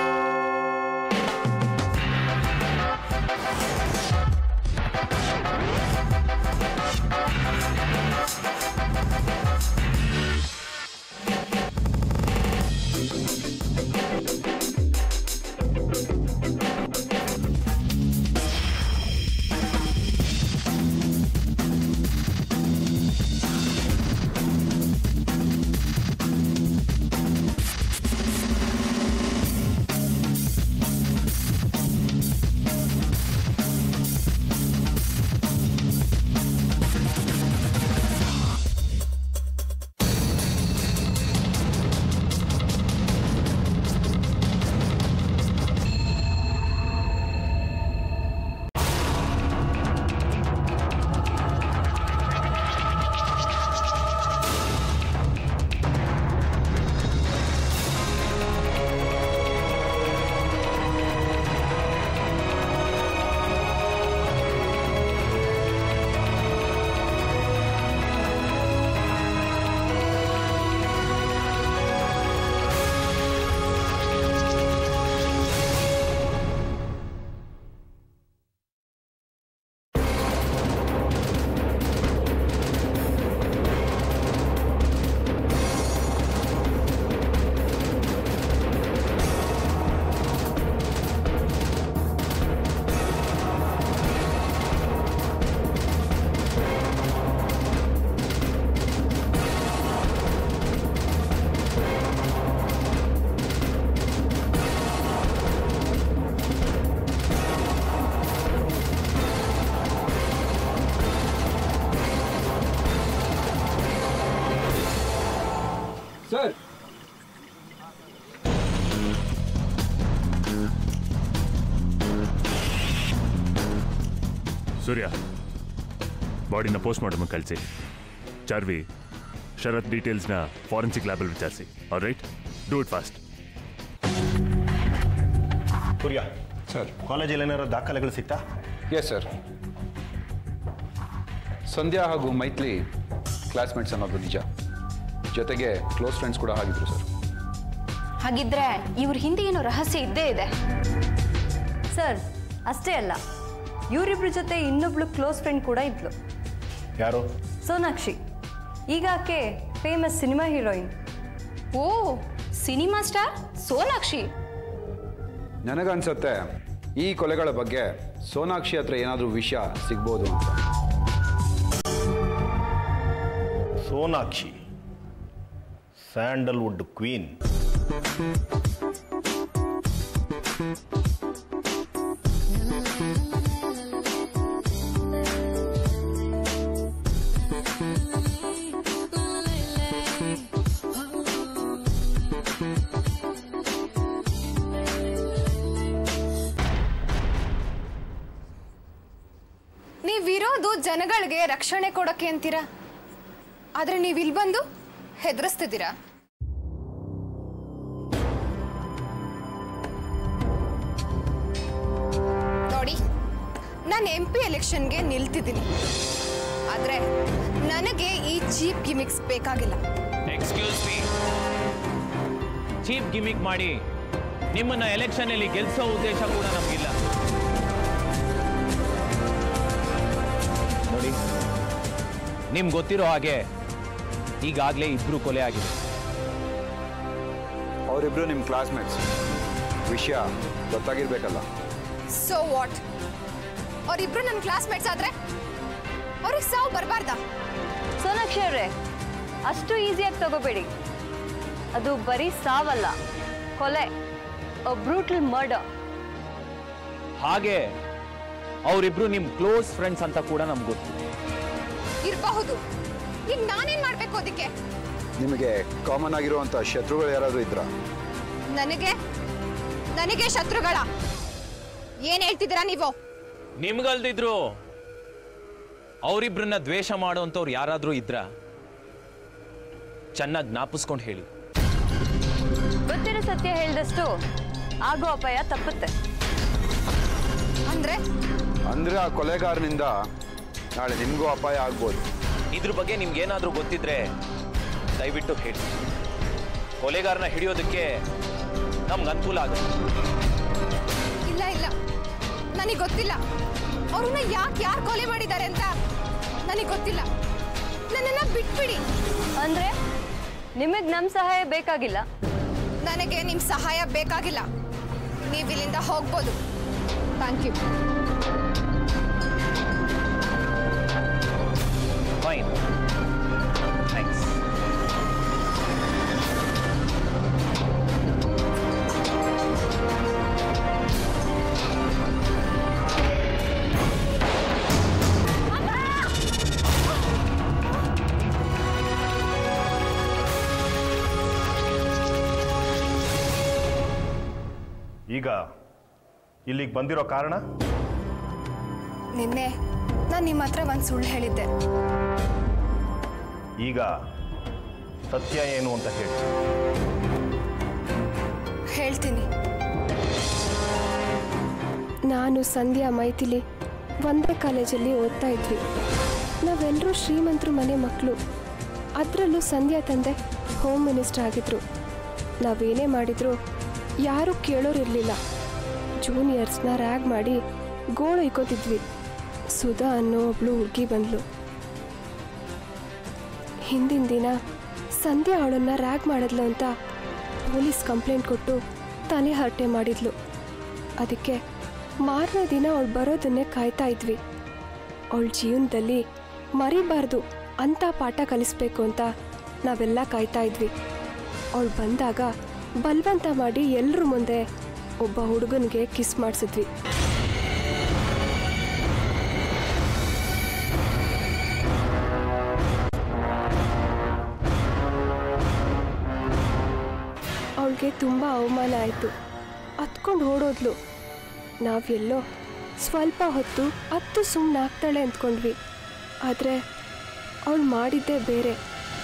Speaker 17: ಸರ್
Speaker 15: ಸೂರ್ಯ ಬಾಡಿನ ಪೋಸ್ಟ್ ಮಾಡಮ್ ಕಳಿಸಿ ಚಾರ್ವಿ ಶರತ್ ಡೀಟೇಲ್ಸ್ನ ಫಾರೆನ್ಸಿಕ್ ಲ್ಯಾಬಲ್ಲಿ ವಿಚಾರಿಸಿ all right do it fast
Speaker 5: Surya sir ಕಾಲೇಜಲ್ಲಿ ಏನಾರು ದಾಖಲೆಗಳು ಸಿಗ್ತಾ
Speaker 11: ಎಸ್ ಸರ್ ಸಂಧ್ಯಾ ಹಾಗೂ ಮೈತ್ಲಿ ಕ್ಲಾಸ್ಮೇಟ್ಸ್ ಅನ್ನೋದು ನಿಜ ಜೊತೆಗೆ ಕ್ಲೋಸ್ ಫ್ರೆಂಡ್ಸ್ ಕೂಡ ಆಗಿದ್ರು ಸರ್
Speaker 13: ಹಾಗಿದ್ರೆ ಇವ್ರ ಹಿಂದೆ ಏನೋ ರಹಸ್ಯ ಇದ್ದೇ ಇದೆ
Speaker 16: ಸರ್ ಅಷ್ಟೇ ಅಲ್ಲ ಇವರಿಬ್ರ ಜೊತೆ ಇನ್ನೊಬ್ಳು ಕ್ಲೋಸ್ ಫ್ರೆಂಡ್ ಕೂಡ ಇದ್ಲು
Speaker 5: ಯಾರು
Speaker 16: ಸೋನಾಕ್ಷಿ ಈಗ ಆಕೆ ಫೇಮಸ್ ಸಿನಿಮಾ ಹೀರೋಯಿನ್
Speaker 13: ಓ ಸಿನಿಮಾ ಸ್ಟಾರ್ ಸೋನಾಕ್ಷಿ
Speaker 11: ನನಗನ್ಸುತ್ತೆ ಈ ಕೊಲೆಗಳ ಬಗ್ಗೆ ಸೋನಾಕ್ಷಿ ಹತ್ರ ಏನಾದರೂ ವಿಷಯ ಸಿಗ್ಬೋದು ಅಂತ
Speaker 5: ಸೋನಾಕ್ಷಿ ಸ್ಯಾಂಡಲ್ವುಡ್ ಕ್ವೀನ್
Speaker 13: ನೀವಿರೋದು ಜನಗಳಿಗೆ ರಕ್ಷಣೆ ಕೊಡಕ್ಕೆ ಅಂತೀರಾ ಆದ್ರೆ ನೀವು ಇಲ್ಲಿ ಬಂದು ಹೆದರಿಸ್ತಿದ್ದೀರಾ ನೋಡಿ ನಾನು ಎಂ ಪಿ ಎಲೆಕ್ಷನ್ಗೆ ನಿಲ್ತಿದ್ದೀನಿ ಆದ್ರೆ ನನಗೆ ಈ ಚೀಪ್ ಗಿಮಿಕ್ಸ್ ಬೇಕಾಗಿಲ್ಲ
Speaker 4: ಎಕ್ಸ್ಕ್ಯೂಸ್ ಮೀ ಚೀಪ್ ಗಿಮಿಕ್ ಮಾಡಿ ನಿಮ್ಮನ್ನ ಎಲೆಕ್ಷನ್ ಅಲ್ಲಿ ಗೆಲ್ಸೋ ಉದ್ದೇಶ ಕೂಡ ನಮಗಿಲ್ಲ ನೋಡಿ ನಿಮ್ಗೆ ಗೊತ್ತಿರೋ ಹಾಗೆ ಈಗಾಗಲೇ ಇಬ್ರು ಕೊಲೆ ಆಗಿದೆ
Speaker 11: ಅವರಿಬ್ರು ನಿಮ್ಮ ಕ್ಲಾಸ್ಮೇಟ್ಸ್ ವಿಷಯ ಗೊತ್ತಾಗಿರ್ಬೇಕಲ್ಲ
Speaker 13: ಸೊ ವಾಟ್ ಅವರಿಬ್ರು ನನ್ನ ಕ್ಲಾಸ್ಮೇಟ್ಸ್ ಆದ್ರೆ ಅವ್ರಿಗೆ ಸಾವು ಬರಬಾರ್ದಾ
Speaker 16: ಸೋನಾಕ್ಷಿ ಅವರೇ ಅಷ್ಟು ಈಸಿಯಾಗಿ ತಗೋಬೇಡಿ ಅದು ಬರೀ ಸಾವಲ್ಲ ಕೊಲೆ ಬ್ರೂಟಲ್ ಮರ್ಡರ್
Speaker 4: ಹಾಗೆ ಅವರಿಬ್ರು ನಿಮ್ ಕ್ಲೋಸ್ ಫ್ರೆಂಡ್ಸ್ ಅಂತ ಕೂಡ ನಮ್ಗೆ ಗೊತ್ತು
Speaker 13: ಇರಬಹುದು ಈಗ ನಾನೇನ್ ಮಾಡ್ಬೇಕು ಅದಕ್ಕೆ
Speaker 11: ನಿಮಗೆ ಕಾಮನ್ ಆಗಿರುವಂಥ ಶತ್ರುಗಳು ಯಾರಾದರೂ ಇದ್ರಾ
Speaker 13: ನನಗೆ ನನಗೆ ಶತ್ರುಗಳ ಏನ್ ಹೇಳ್ತಿದ್ದೀರಾ ನೀವು
Speaker 4: ನಿಮ್ಗಲ್ದಿದ್ರು ಅವರಿಬ್ಬರನ್ನ ದ್ವೇಷ ಮಾಡುವಂಥವ್ರು ಯಾರಾದರೂ ಇದ್ರ ಚೆನ್ನಾಗಿ ಜ್ಞಾಪಿಸ್ಕೊಂಡು ಹೇಳಿ
Speaker 16: ಗೊತ್ತಿರೋ ಸತ್ಯ ಹೇಳಿದಷ್ಟು ಆಗೋ ಅಪಾಯ ತಪ್ಪುತ್ತೆ
Speaker 13: ಅಂದ್ರೆ
Speaker 11: ಅಂದರೆ ಆ ಕೊಲೆಗಾರನಿಂದ ನಾಳೆ ನಿಮಗೂ ಅಪಾಯ ಆಗ್ಬೋದು
Speaker 4: ಇದ್ರ ಬಗ್ಗೆ ನಿಮ್ಗೇನಾದ್ರೂ ಗೊತ್ತಿದ್ರೆ ದಯವಿಟ್ಟು ಹೇಳಿ ಕೊಲೆಗಾರನ ಹಿಡಿಯೋದಕ್ಕೆ ನಮ್ಗೆ ಅನುಕೂಲ ಆಗುತ್ತೆ
Speaker 13: ಇಲ್ಲ ಇಲ್ಲ ನನಗೆ ಗೊತ್ತಿಲ್ಲ ಅವ್ರನ್ನ ಯಾಕೆ ಯಾರು ಕೊಲೆ ಮಾಡಿದ್ದಾರೆ ಅಂತ ನನಗೆ ಗೊತ್ತಿಲ್ಲ ನನ್ನನ್ನ ಬಿಟ್ಬಿಡಿ
Speaker 16: ಅಂದ್ರೆ ನಿಮಗೆ ನಮ್ಮ ಸಹಾಯ ಬೇಕಾಗಿಲ್ಲ
Speaker 13: ನನಗೆ ನಿಮ್ಮ ಸಹಾಯ ಬೇಕಾಗಿಲ್ಲ ನೀವು ಇಲ್ಲಿಂದ ಹೋಗ್ಬೋದು ಥ್ಯಾಂಕ್ ಯು
Speaker 4: ಫೈನ್ ಥ್ಯಾಂಕ್ಸ್
Speaker 5: ಈಗ ಇಲ್ಲಿಗೆ ಬಂದಿರೋ ಕಾರಣ
Speaker 13: ನಿನ್ನೆ ನಾನು ನಿಮ್ಮ ಹತ್ರ ಒಂದು ಸುಳ್ಳು ಹೇಳಿದ್ದೆ
Speaker 5: ಈಗ ಸತ್ಯ ಏನು ಅಂತ ಹೇಳಿ
Speaker 13: ಹೇಳ್ತೀನಿ ನಾನು ಸಂಧ್ಯಾ ಮೈಥಿಲಿ ಒಂದೇ ಕಾಲೇಜಲ್ಲಿ ಓದ್ತಾ ಇದ್ವಿ ನಾವೆಲ್ಲರೂ ಶ್ರೀಮಂತರು ಮನೆ ಮಕ್ಕಳು ಅದರಲ್ಲೂ ಸಂಧ್ಯಾ ತಂದೆ ಹೋಮ್ ಮಿನಿಸ್ಟರ್ ಆಗಿದ್ರು ನಾವೇನೇ ಮಾಡಿದ್ರು ಯಾರೂ ಕೇಳೋರಿರಲಿಲ್ಲ ಜೂನಿಯರ್ಸ್ನ ರ್ಯಾಗ್ ಮಾಡಿ ಗೋಳು ಇಕ್ಕೋತಿದ್ವಿ ಸುಧಾ ಅನ್ನೋ ಒಬ್ಳು ಹುಡುಗಿ ಬಂದ್ಲು ಹಿಂದಿನ ದಿನ ಸಂಧ್ಯಾ ಅವಳನ್ನ ರ್ಯಾಗ್ ಮಾಡಿದ್ಲು ಅಂತ ಪೊಲೀಸ್ ಕಂಪ್ಲೇಂಟ್ ಕೊಟ್ಟು ತಲೆ ಹರಟೆ ಮಾಡಿದ್ಲು ಅದಕ್ಕೆ ಮಾರನೇ ದಿನ ಅವಳು ಬರೋದನ್ನೇ ಕಾಯ್ತಾ ಇದ್ವಿ ಅವಳ ಜೀವನದಲ್ಲಿ ಮರಿಬಾರ್ದು ಅಂತ ಪಾಠ ಕಲಿಸ್ಬೇಕು ಅಂತ ನಾವೆಲ್ಲ ಕಾಯ್ತಾ ಇದ್ವಿ ಅವಳು ಬಂದಾಗ ಬಲವಂತ ಮಾಡಿ ಎಲ್ಲರ ಮುಂದೆ ಒಬ್ಬ ಹುಡುಗನಿಗೆ ಕಿಸ್ ಮಾಡಿಸಿದ್ವಿ ಅವಳಿಗೆ ತುಂಬ ಅವಮಾನ ಆಯಿತು ಹತ್ಕೊಂಡು ಓಡೋದ್ಲು ನಾವೆಲ್ಲೋ ಸ್ವಲ್ಪ ಹೊತ್ತು ಹತ್ತು ಸುಮ್ಮನೆ ಆಗ್ತಾಳೆ ಅಂದ್ಕೊಂಡ್ವಿ ಆದರೆ ಅವಳು ಮಾಡಿದ್ದೇ ಬೇರೆ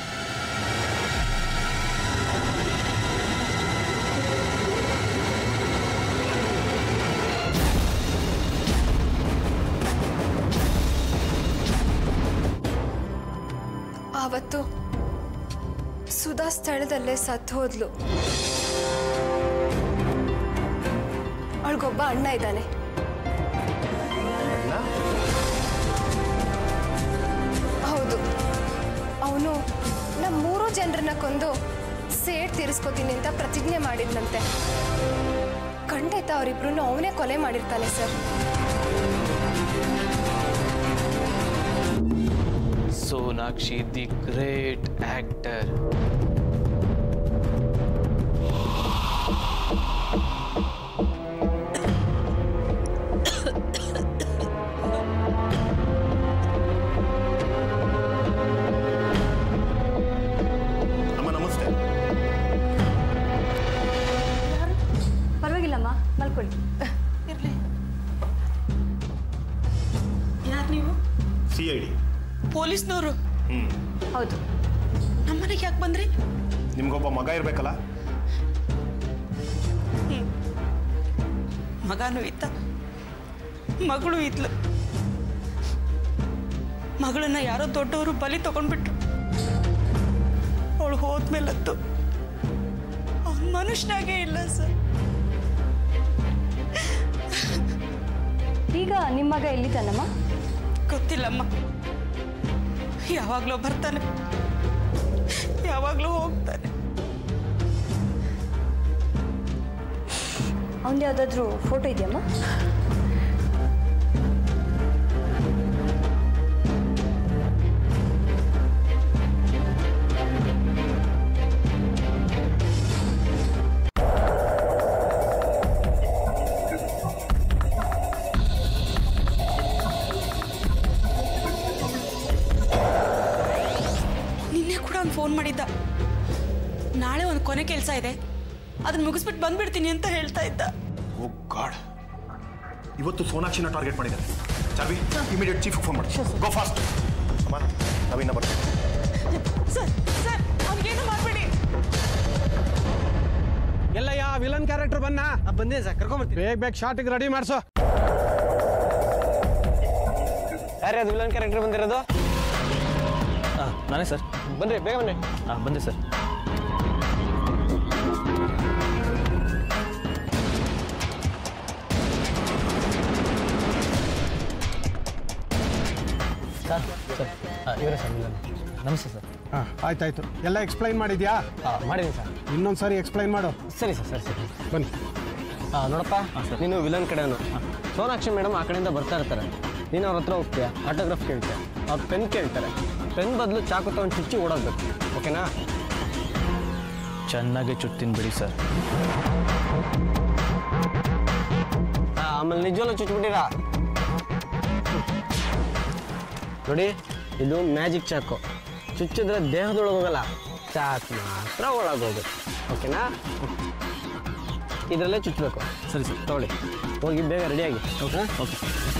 Speaker 13: ಆವತ್ತು ಸುಧಾ ಸ್ಥಳದಲ್ಲೇ ಸತ್ತು ಹೋದ್ಲು ಅವಳಿಗೊಬ್ಬ ಅಣ್ಣ ಇದ್ದಾನೆ ಹೌದು ಅವನು ನಮ್ಮ ಮೂರು ಜನರನ್ನ ಕೊಂದು ಸೇಡ್ ತೀರಿಸ್ಕೋತೀನಿ ಅಂತ ಪ್ರತಿಜ್ಞೆ ಮಾಡಿದ್ನಂತೆ ಖಂಡಿತ ಅವರಿಬ್ರು ಅವನೇ ಕೊಲೆ ಮಾಡಿರ್ತಾನೆ sir
Speaker 4: Sonakshi the great actor
Speaker 5: ಅಮ್ಮ ನಮಸ್ತೆ
Speaker 16: ಪರವಾಗಿಲ್ಲಮ್ಮ ಮಲ್ಕೊಳ್ಳಿ
Speaker 18: ಯಾರು ನೀವು
Speaker 5: ಸಿ ಐ ಡಿ
Speaker 18: ಪೊಲೀಸ್ನವರು
Speaker 5: ಹ್ಞೂ
Speaker 16: ಹೌದು
Speaker 18: ನಮ್ಮನೆಗೆ ಯಾಕೆ ಬಂದ್ರಿ
Speaker 5: ನಿಮ್ಗೊಬ್ಬ ಮಗ ಇರಬೇಕಲ್ಲ
Speaker 18: ಮಗನೂ ಇತ್ತ ಮಗಳು ಇದ್ಲು ಮಗಳನ್ನ ಯಾರೋ ದೊಡ್ಡವರು ಬಲಿ ತಗೊಂಡ್ಬಿಟ್ರು ಅವಳು ಹೋದ್ಮೇಲತ್ತು ಅವನ ಮನುಷ್ಯನಾಗೇ ಇಲ್ಲ ಸರ್
Speaker 16: ಈಗ ನಿಮ್ಮ ಮಗ ಎಲ್ಲಿದ್ದಾನಮ್ಮ
Speaker 18: ಗೊತ್ತಿಲ್ಲಮ್ಮ ಯಾವಾಗಲೂ ಬರ್ತಾನೆ ಯಾವಾಗಲೂ ಹೋಗ್ತಾನೆ
Speaker 16: ಅವನು ಯಾವುದಾದ್ರೂ ಫೋಟೋ ಇದೆಯಮ್ಮ
Speaker 18: ನಿನ್ನೆ ಕೂಡ ಅವ್ನು ಫೋನ್ ಮಾಡಿದ್ದ ನಾಳೆ ಒಂದು ಕೊನೆ ಕೆಲಸ ಇದೆ ಅದನ್ನ ಮುಗಿಸ್ಬಿಟ್ಟು ಬಂದ್ಬಿಡ್ತೀನಿ ಅಂತ ಹೇಳ್ತಾ ಇದ್ದ
Speaker 5: ಓ ಗಾಡ್ ಇವತ್ತು ಸೋನಾಕ್ಷಿನ ಟಾರ್ಗೆಟ್ ಮಾಡಿದ್ದಾರೆ
Speaker 9: ಚಾವಿ ಇಮಿಡಿಯೇಟ್ ಚೀಫ್ ಫೋನ್ ಮಾಡಿ ಗೋ ಫಾಸ್ಟ್ ಅಮ್ಮ ನಾವಿನ್ನ ಬರ್ತೀವಿ
Speaker 18: ಸರ್ ಸರ್ ಅವ್ನಿಗೇನು ಮಾಡಬೇಡಿ
Speaker 19: ಎಲ್ಲಯ್ಯ ವಿಲನ್ ಕ್ಯಾರೆಕ್ಟರ್ ಬನ್ನ ಬಂದೆ ಸರ್ ಕರ್ಕೊಂಬರ್ತೀನಿ ಬೇಗ ಬೇಗ ಶಾರ್ಟಿಗೆ ರೆಡಿ ಮಾಡಿಸೋ ಯಾರೇ ಅದು ವಿಲನ್ ಕ್ಯಾರೆಕ್ಟರ್ ಬಂದಿರೋದು
Speaker 3: ನಾನೇ ಸರ್
Speaker 19: ಬನ್ರಿ ಬೇಗ ಬನ್ನಿ
Speaker 3: ಹಾಂ ಬಂದೆ ಸರ್
Speaker 19: ಸರ್ ಸರ್ ಇವರೇ ಸರ್ ವಿಲನ್
Speaker 3: ನಮಸ್ತೆ ಸರ್
Speaker 19: ಹಾಂ ಆಯ್ತಾಯ್ತು ಎಲ್ಲ ಎಕ್ಸ್ಪ್ಲೈನ್ ಮಾಡಿದ್ಯಾ
Speaker 20: ಹಾಂ ಮಾಡಿದ್ದೀನಿ ಸರ್
Speaker 19: ಇನ್ನೊಂದು ಸಾರಿ ಎಕ್ಸ್ಪ್ಲೈನ್ ಮಾಡು
Speaker 20: ಸರಿ ಸರ್ ಸರಿ ಸರಿ
Speaker 19: ಬನ್ನಿ
Speaker 20: ಹಾಂ ನೋಡಪ್ಪ ನೀನು ವಿಲನ್ ಕಡೆನು ಸೋನಾಕ್ಷಿ ಮೇಡಮ್ ಆ ಕಡೆಯಿಂದ ಬರ್ತಾ ಇರ್ತಾರೆ ನೀನು ಅವ್ರ ಹತ್ರ ಹೋಗ್ತೀಯ ಆಟೋಗ್ರಾಫ್ ಕೇಳ್ತೀಯ ಅವ್ರು ಪೆನ್ ಕೇಳ್ತಾರೆ ಪೆನ್ ಬದಲು ಚಾಕು ತಗೊಂಡು ಚುಚ್ಚಿ ಓಡೋಗ್ಬೇಕು ಓಕೆನಾ
Speaker 3: ಚೆನ್ನಾಗಿ ಚುಟ್ತೀನಿ ಬಿಡಿ ಸರ್
Speaker 20: ಹಾಂ ಆಮೇಲೆ ನಿಜವಲ್ಲೂ ಚುಚ್ಚಿಬಿಟ್ಟಿರಾ ನೋಡಿ ಇದು ಮ್ಯಾಜಿಕ್ ಚಾಕು ಚುಚ್ಚಿದ್ರೆ ದೇಹದೊಳಗೆ ಹೋಗಲ್ಲ ಚಾಕ್ ಮಾತ್ರ ಒಳಗೆ ಹೋಗುತ್ತೆ ಓಕೆನಾ ಇದರಲ್ಲೇ ಚುಚ್ಚಬೇಕು ಸರಿ ಸರಿ ತಗೊಳ್ಳಿ ಹೋಗಿ ಬೇಗ ರೆಡಿಯಾಗಿ okay okay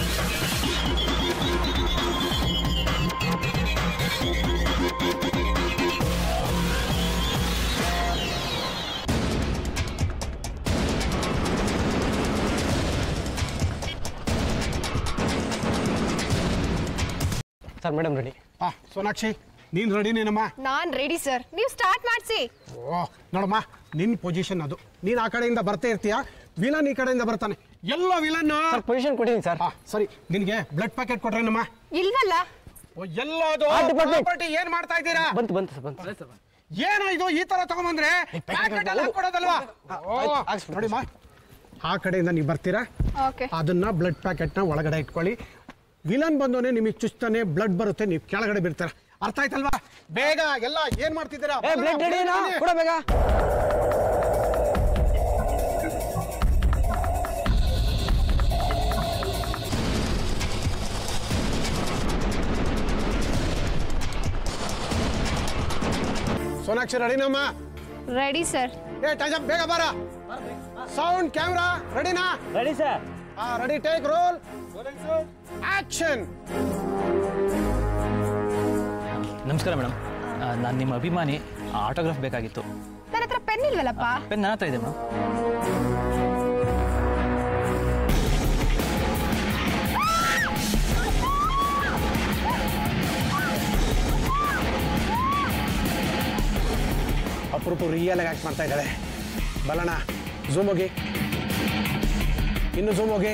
Speaker 20: sir madam ready
Speaker 19: ಹಾಂ ಸೋನಾಕ್ಷಿ ನೀನು ರೆಡಿ ನೀನಮ್ಮ
Speaker 21: ನಾನ್ ರೆಡಿ ಸರ್ ನೀವು ಸ್ಟಾರ್ಟ್ ಮಾಡಿಸಿ
Speaker 19: ಓ ನೋಡಮ್ಮ ನಿನ್ನ ಪೊಸಿಷನ್ ಅದು ನೀನು ಆ ಕಡೆಯಿಂದ ಬರ್ತಾ ಇರ್ತೀಯ ವಿಲನ್ ಈ ಕಡೆಯಿಂದ ಬರ್ತಾನೆ ಎಲ್ಲ ವಿಲನ್
Speaker 20: ಪೊಸಿಷನ್ ಕೊಟ್ಟಿದ್ದೀನಿ ಸರ್
Speaker 19: ಸರಿ ನಿನಗೆ ಬ್ಲಡ್ ಪ್ಯಾಕೆಟ್ ಕೊಟ್ರೇನಮ್ಮ
Speaker 21: ಇಲ್ವಲ್ಲ
Speaker 19: ಓ ಎಲ್ಲದು
Speaker 20: ಆ department.
Speaker 19: ಪ್ರಾಪರ್ಟಿ ಏನ್ ಮಾಡ್ತಾ ಇದ್ದೀರಾ
Speaker 20: ಬಂತು ಬಂತು ಸರ್ ಬಂತು
Speaker 19: ಏನೋ ಇದು ಈ ತರ ತಗೊಂಬಂದ್ರೆ ಪ್ಯಾಕೆಟ್ ಎಲ್ಲ ಕೊಡೋದಲ್ವಾ ಓ, ನೋಡಿಮ್ಮ ಆ ಕಡೆಯಿಂದ ನೀವು ಬರ್ತೀರಾ
Speaker 21: ಓಕೆ
Speaker 19: ಅದನ್ನ ಬ್ಲಡ್ ಪ್ಯಾಕೆಟ್ನ ಒಳಗಡೆ ಇಟ್ಕೊಳ್ಳಿ ವಿಲನ್ ಬಂದೋನೆ ನಿಮಗೆ ಚುಚ್ತಾನೆ ಬ್ಲಡ್ ಬರುತ್ತೆ ನೀವು ಕೆಳಗಡೆ ಬಿಡ್ತೀರ ಅರ್ಥ ಆಯ್ತಲ್ವಾ ಬೇಗ ಎಲ್ಲ ಏನ್ ಮಾಡ್ತಿದ್ದೀರಾ
Speaker 20: ಏ ಬ್ಲಡ್ ರೆಡಿನಾ ಕೊಡ ಬೇಗ
Speaker 19: ಸೋನಾಕ್ಷಿ ರೆಡಿನಮ್ಮ
Speaker 21: ರೆಡಿ ಸರ್
Speaker 19: ಏ ಟೈಜಪ್ ಬೇಗ ಬಾರ ಸೌಂಡ್ ಕ್ಯಾಮ್ರಾ ರೆಡಿನಾ
Speaker 20: ready sir
Speaker 19: ready take roll action
Speaker 3: ನಮಸ್ಕಾರ ಮೇಡಮ್ ನಾನು ನಿಮ್ಮ ಅಭಿಮಾನಿ ಆಟೋಗ್ರಾಫ್ ಬೇಕಾಗಿತ್ತು
Speaker 21: ನನ್ನ ಹತ್ರ ಪೆನ್ ಇಲ್ವಲ್ಲಪ್ಪ
Speaker 3: ಪೆನ್ ನನ್ನ ಹತ್ರ ಇದೆ ಮೇಡಮ್
Speaker 19: ಅಪರೂಪ ರಿಯಲ್ ಆಗಿ ಆಕ್ಟ್ ಮಾಡ್ತಾ ಇದ್ದಾಳೆ ಬಲಣ ಝೂಮ್ ಹೋಗಿ ಇನ್ನು ಝೂಮ್ ಹೋಗಿ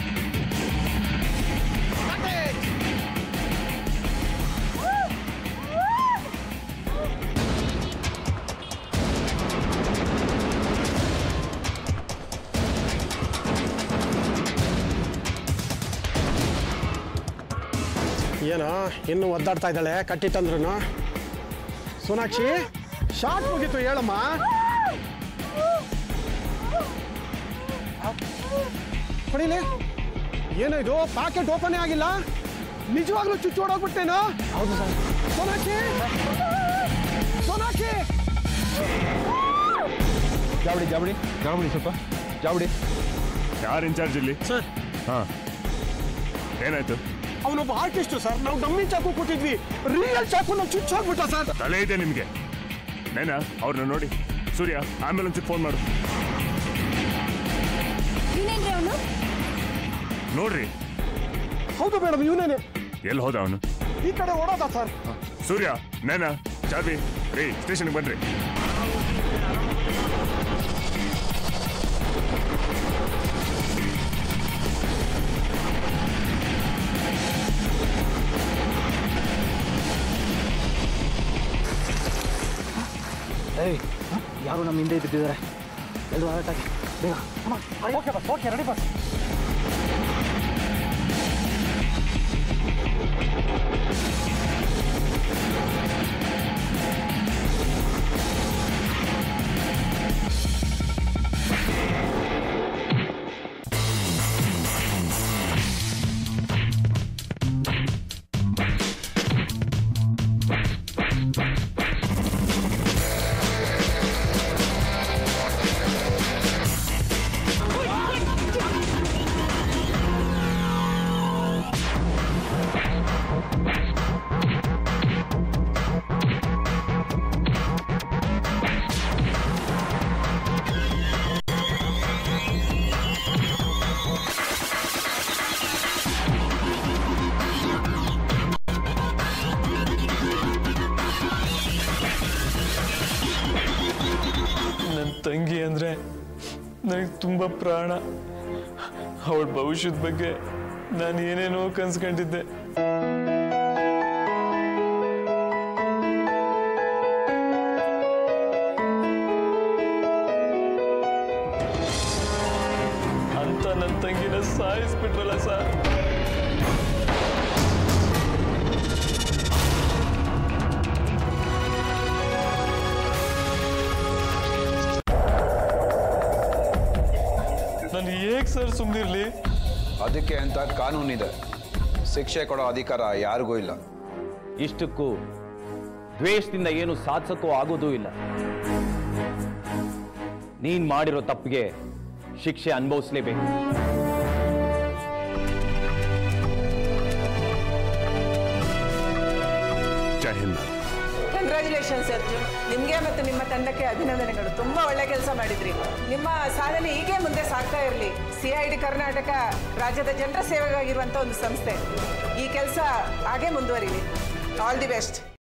Speaker 19: ಏನೋ ಇನ್ನು ಒದ್ದಾಡ್ತಾ ಇದ್ದಾಳೆ ಕಟ್ಟಿತ್ತಂದ್ರೂ ಸೋನಾಕ್ಷಿ ಶಾರ್ಟ್ ಮುಗೀತು ಹೇಳಮ್ಮ ಹೊಡಿಲಿ ಏನೋ ಇದು ಪ್ಯಾಕೆಟ್ ಓಪನೇ ಆಗಿಲ್ಲ ನಿಜವಾಗ್ಲೂ ಚುಚ್ಚು ಹೊಡೋಗ್ಬಿಟ್ಟೇನೋ ಹೌದು ಸರ್ ಸೋನಾಕ್ಷಿ ಸೋನಾಕ್ಷಿ
Speaker 11: ಜಾವಡಿ ಜಾವಡಿ ಜಾವಡಿ ಸ್ವಲ್ಪ ಜಾವಡಿ
Speaker 15: ಯಾರು ಇನ್ಚಾರ್ಜ್ ಇಲ್ಲಿ
Speaker 19: ಸರ್
Speaker 15: ಹಾಂ ಏನಾಯ್ತು
Speaker 19: ಅವನೊಬ್ಬ ಆರ್ಟಿಸ್ಟ್ ಸರ್ ನಾವು ಡಮ್ಮಿ ಚಾಕು ಕೊಟ್ಟಿದ್ವಿ ರಿಯಲ್ ಚಾಕು ನಾವು ಚುಚ್ಚು ಹೋಗ್ಬಿಟ್ಟ ಸರ್
Speaker 15: ತಲೆ ಇದೆ ನಿಮಗೆ ನೇನಾ ಅವ್ರನ್ನ ನೋಡಿ ಸೂರ್ಯ ಆಂಬ್ಯುಲೆನ್ಸಿಗೆ ಫೋನ್ ಮಾಡು
Speaker 21: ನೀನೇನ್ರಿ ಅವನು
Speaker 15: ನೋಡ್ರಿ
Speaker 19: ಹೌದು ಮೇಡಮ್ ಇವನೇನೆ
Speaker 15: ಎಲ್ಲಿ ಹೋದ ಅವನು
Speaker 19: ಈ ಕಡೆ ಓಡೋದ ಸರ್
Speaker 15: ಸೂರ್ಯ ನೇನಾ ಚಾವಿ ರೀ ಸ್ಟೇಷನ್ಗೆ ಬನ್ರಿ
Speaker 20: ಏಯ್ ಯಾರು ನಮ್ಮ ಹಿಂದೆ ಬಿದ್ದಿದ್ದಾರೆ ಎಲ್ಲರೂ ಅಲರ್ಟ್ ಆಗಿ ಬೇಗ
Speaker 19: ಓಕೆ ಬಸ್ ಓಕೆ ರೆಡಿ ಬಸ್
Speaker 2: ತುಂಬ ಪ್ರಾಣ ಅವಳ ಭವಿಷ್ಯದ ಬಗ್ಗೆ ನಾನು ಏನೇನೋ ಕನ್ಸ್ಕೊಂಡಿದ್ದೆ ಅಂತ ನನ್ನ ತಂಗಿನ ಸಾಯಿಸ್ಬಿಟ್ರಲ್ಲ ಸರ್ ನಾನು ಹೇಗೆ ಸರ್ ಸುಮ್ಮನಿರ್ಲಿ
Speaker 11: ಅದಕ್ಕೆ ಅಂತ ಕಾನೂನಿದೆ ಶಿಕ್ಷೆ ಕೊಡೋ ಅಧಿಕಾರ ಯಾರಿಗೂ ಇಲ್ಲ
Speaker 4: ಇಷ್ಟಕ್ಕೂ ದ್ವೇಷದಿಂದ ಏನು ಸಾಧಿಸಕ್ಕೂ ಆಗೋದೂ ಇಲ್ಲ ನೀನ್ ಮಾಡಿರೋ ತಪ್ಪಿಗೆ ಶಿಕ್ಷೆ ಅನುಭವಿಸ್ಲೇಬೇಕು
Speaker 15: ಜೈ ಹಿಂದ್
Speaker 6: ಕಂಗ್ರ್ಯಾಚುಲೇಷನ್ಸ್ ಅರ್ಜುನ್ ನಿಮಗೆ ಮತ್ತು ನಿಮ್ಮ ತಂಡಕ್ಕೆ ಅಭಿನಂದನೆಗಳು ತುಂಬ ಒಳ್ಳೆ ಕೆಲಸ ಮಾಡಿದ್ರಿ ನಿಮ್ಮ ಸಾಧನೆ ಹೀಗೆ ಮುಂದೆ ಸಾಗ್ತಾ ಇರಲಿ ಸಿ ಐ ಡಿ ಕರ್ನಾಟಕ ರಾಜ್ಯದ ಜನರ ಸೇವೆಗಾಗಿರುವಂಥ ಒಂದು ಸಂಸ್ಥೆ ಈ ಕೆಲಸ ಹಾಗೆ ಮುಂದುವರಿಲಿ ಆಲ್ ದಿ ಬೆಸ್ಟ್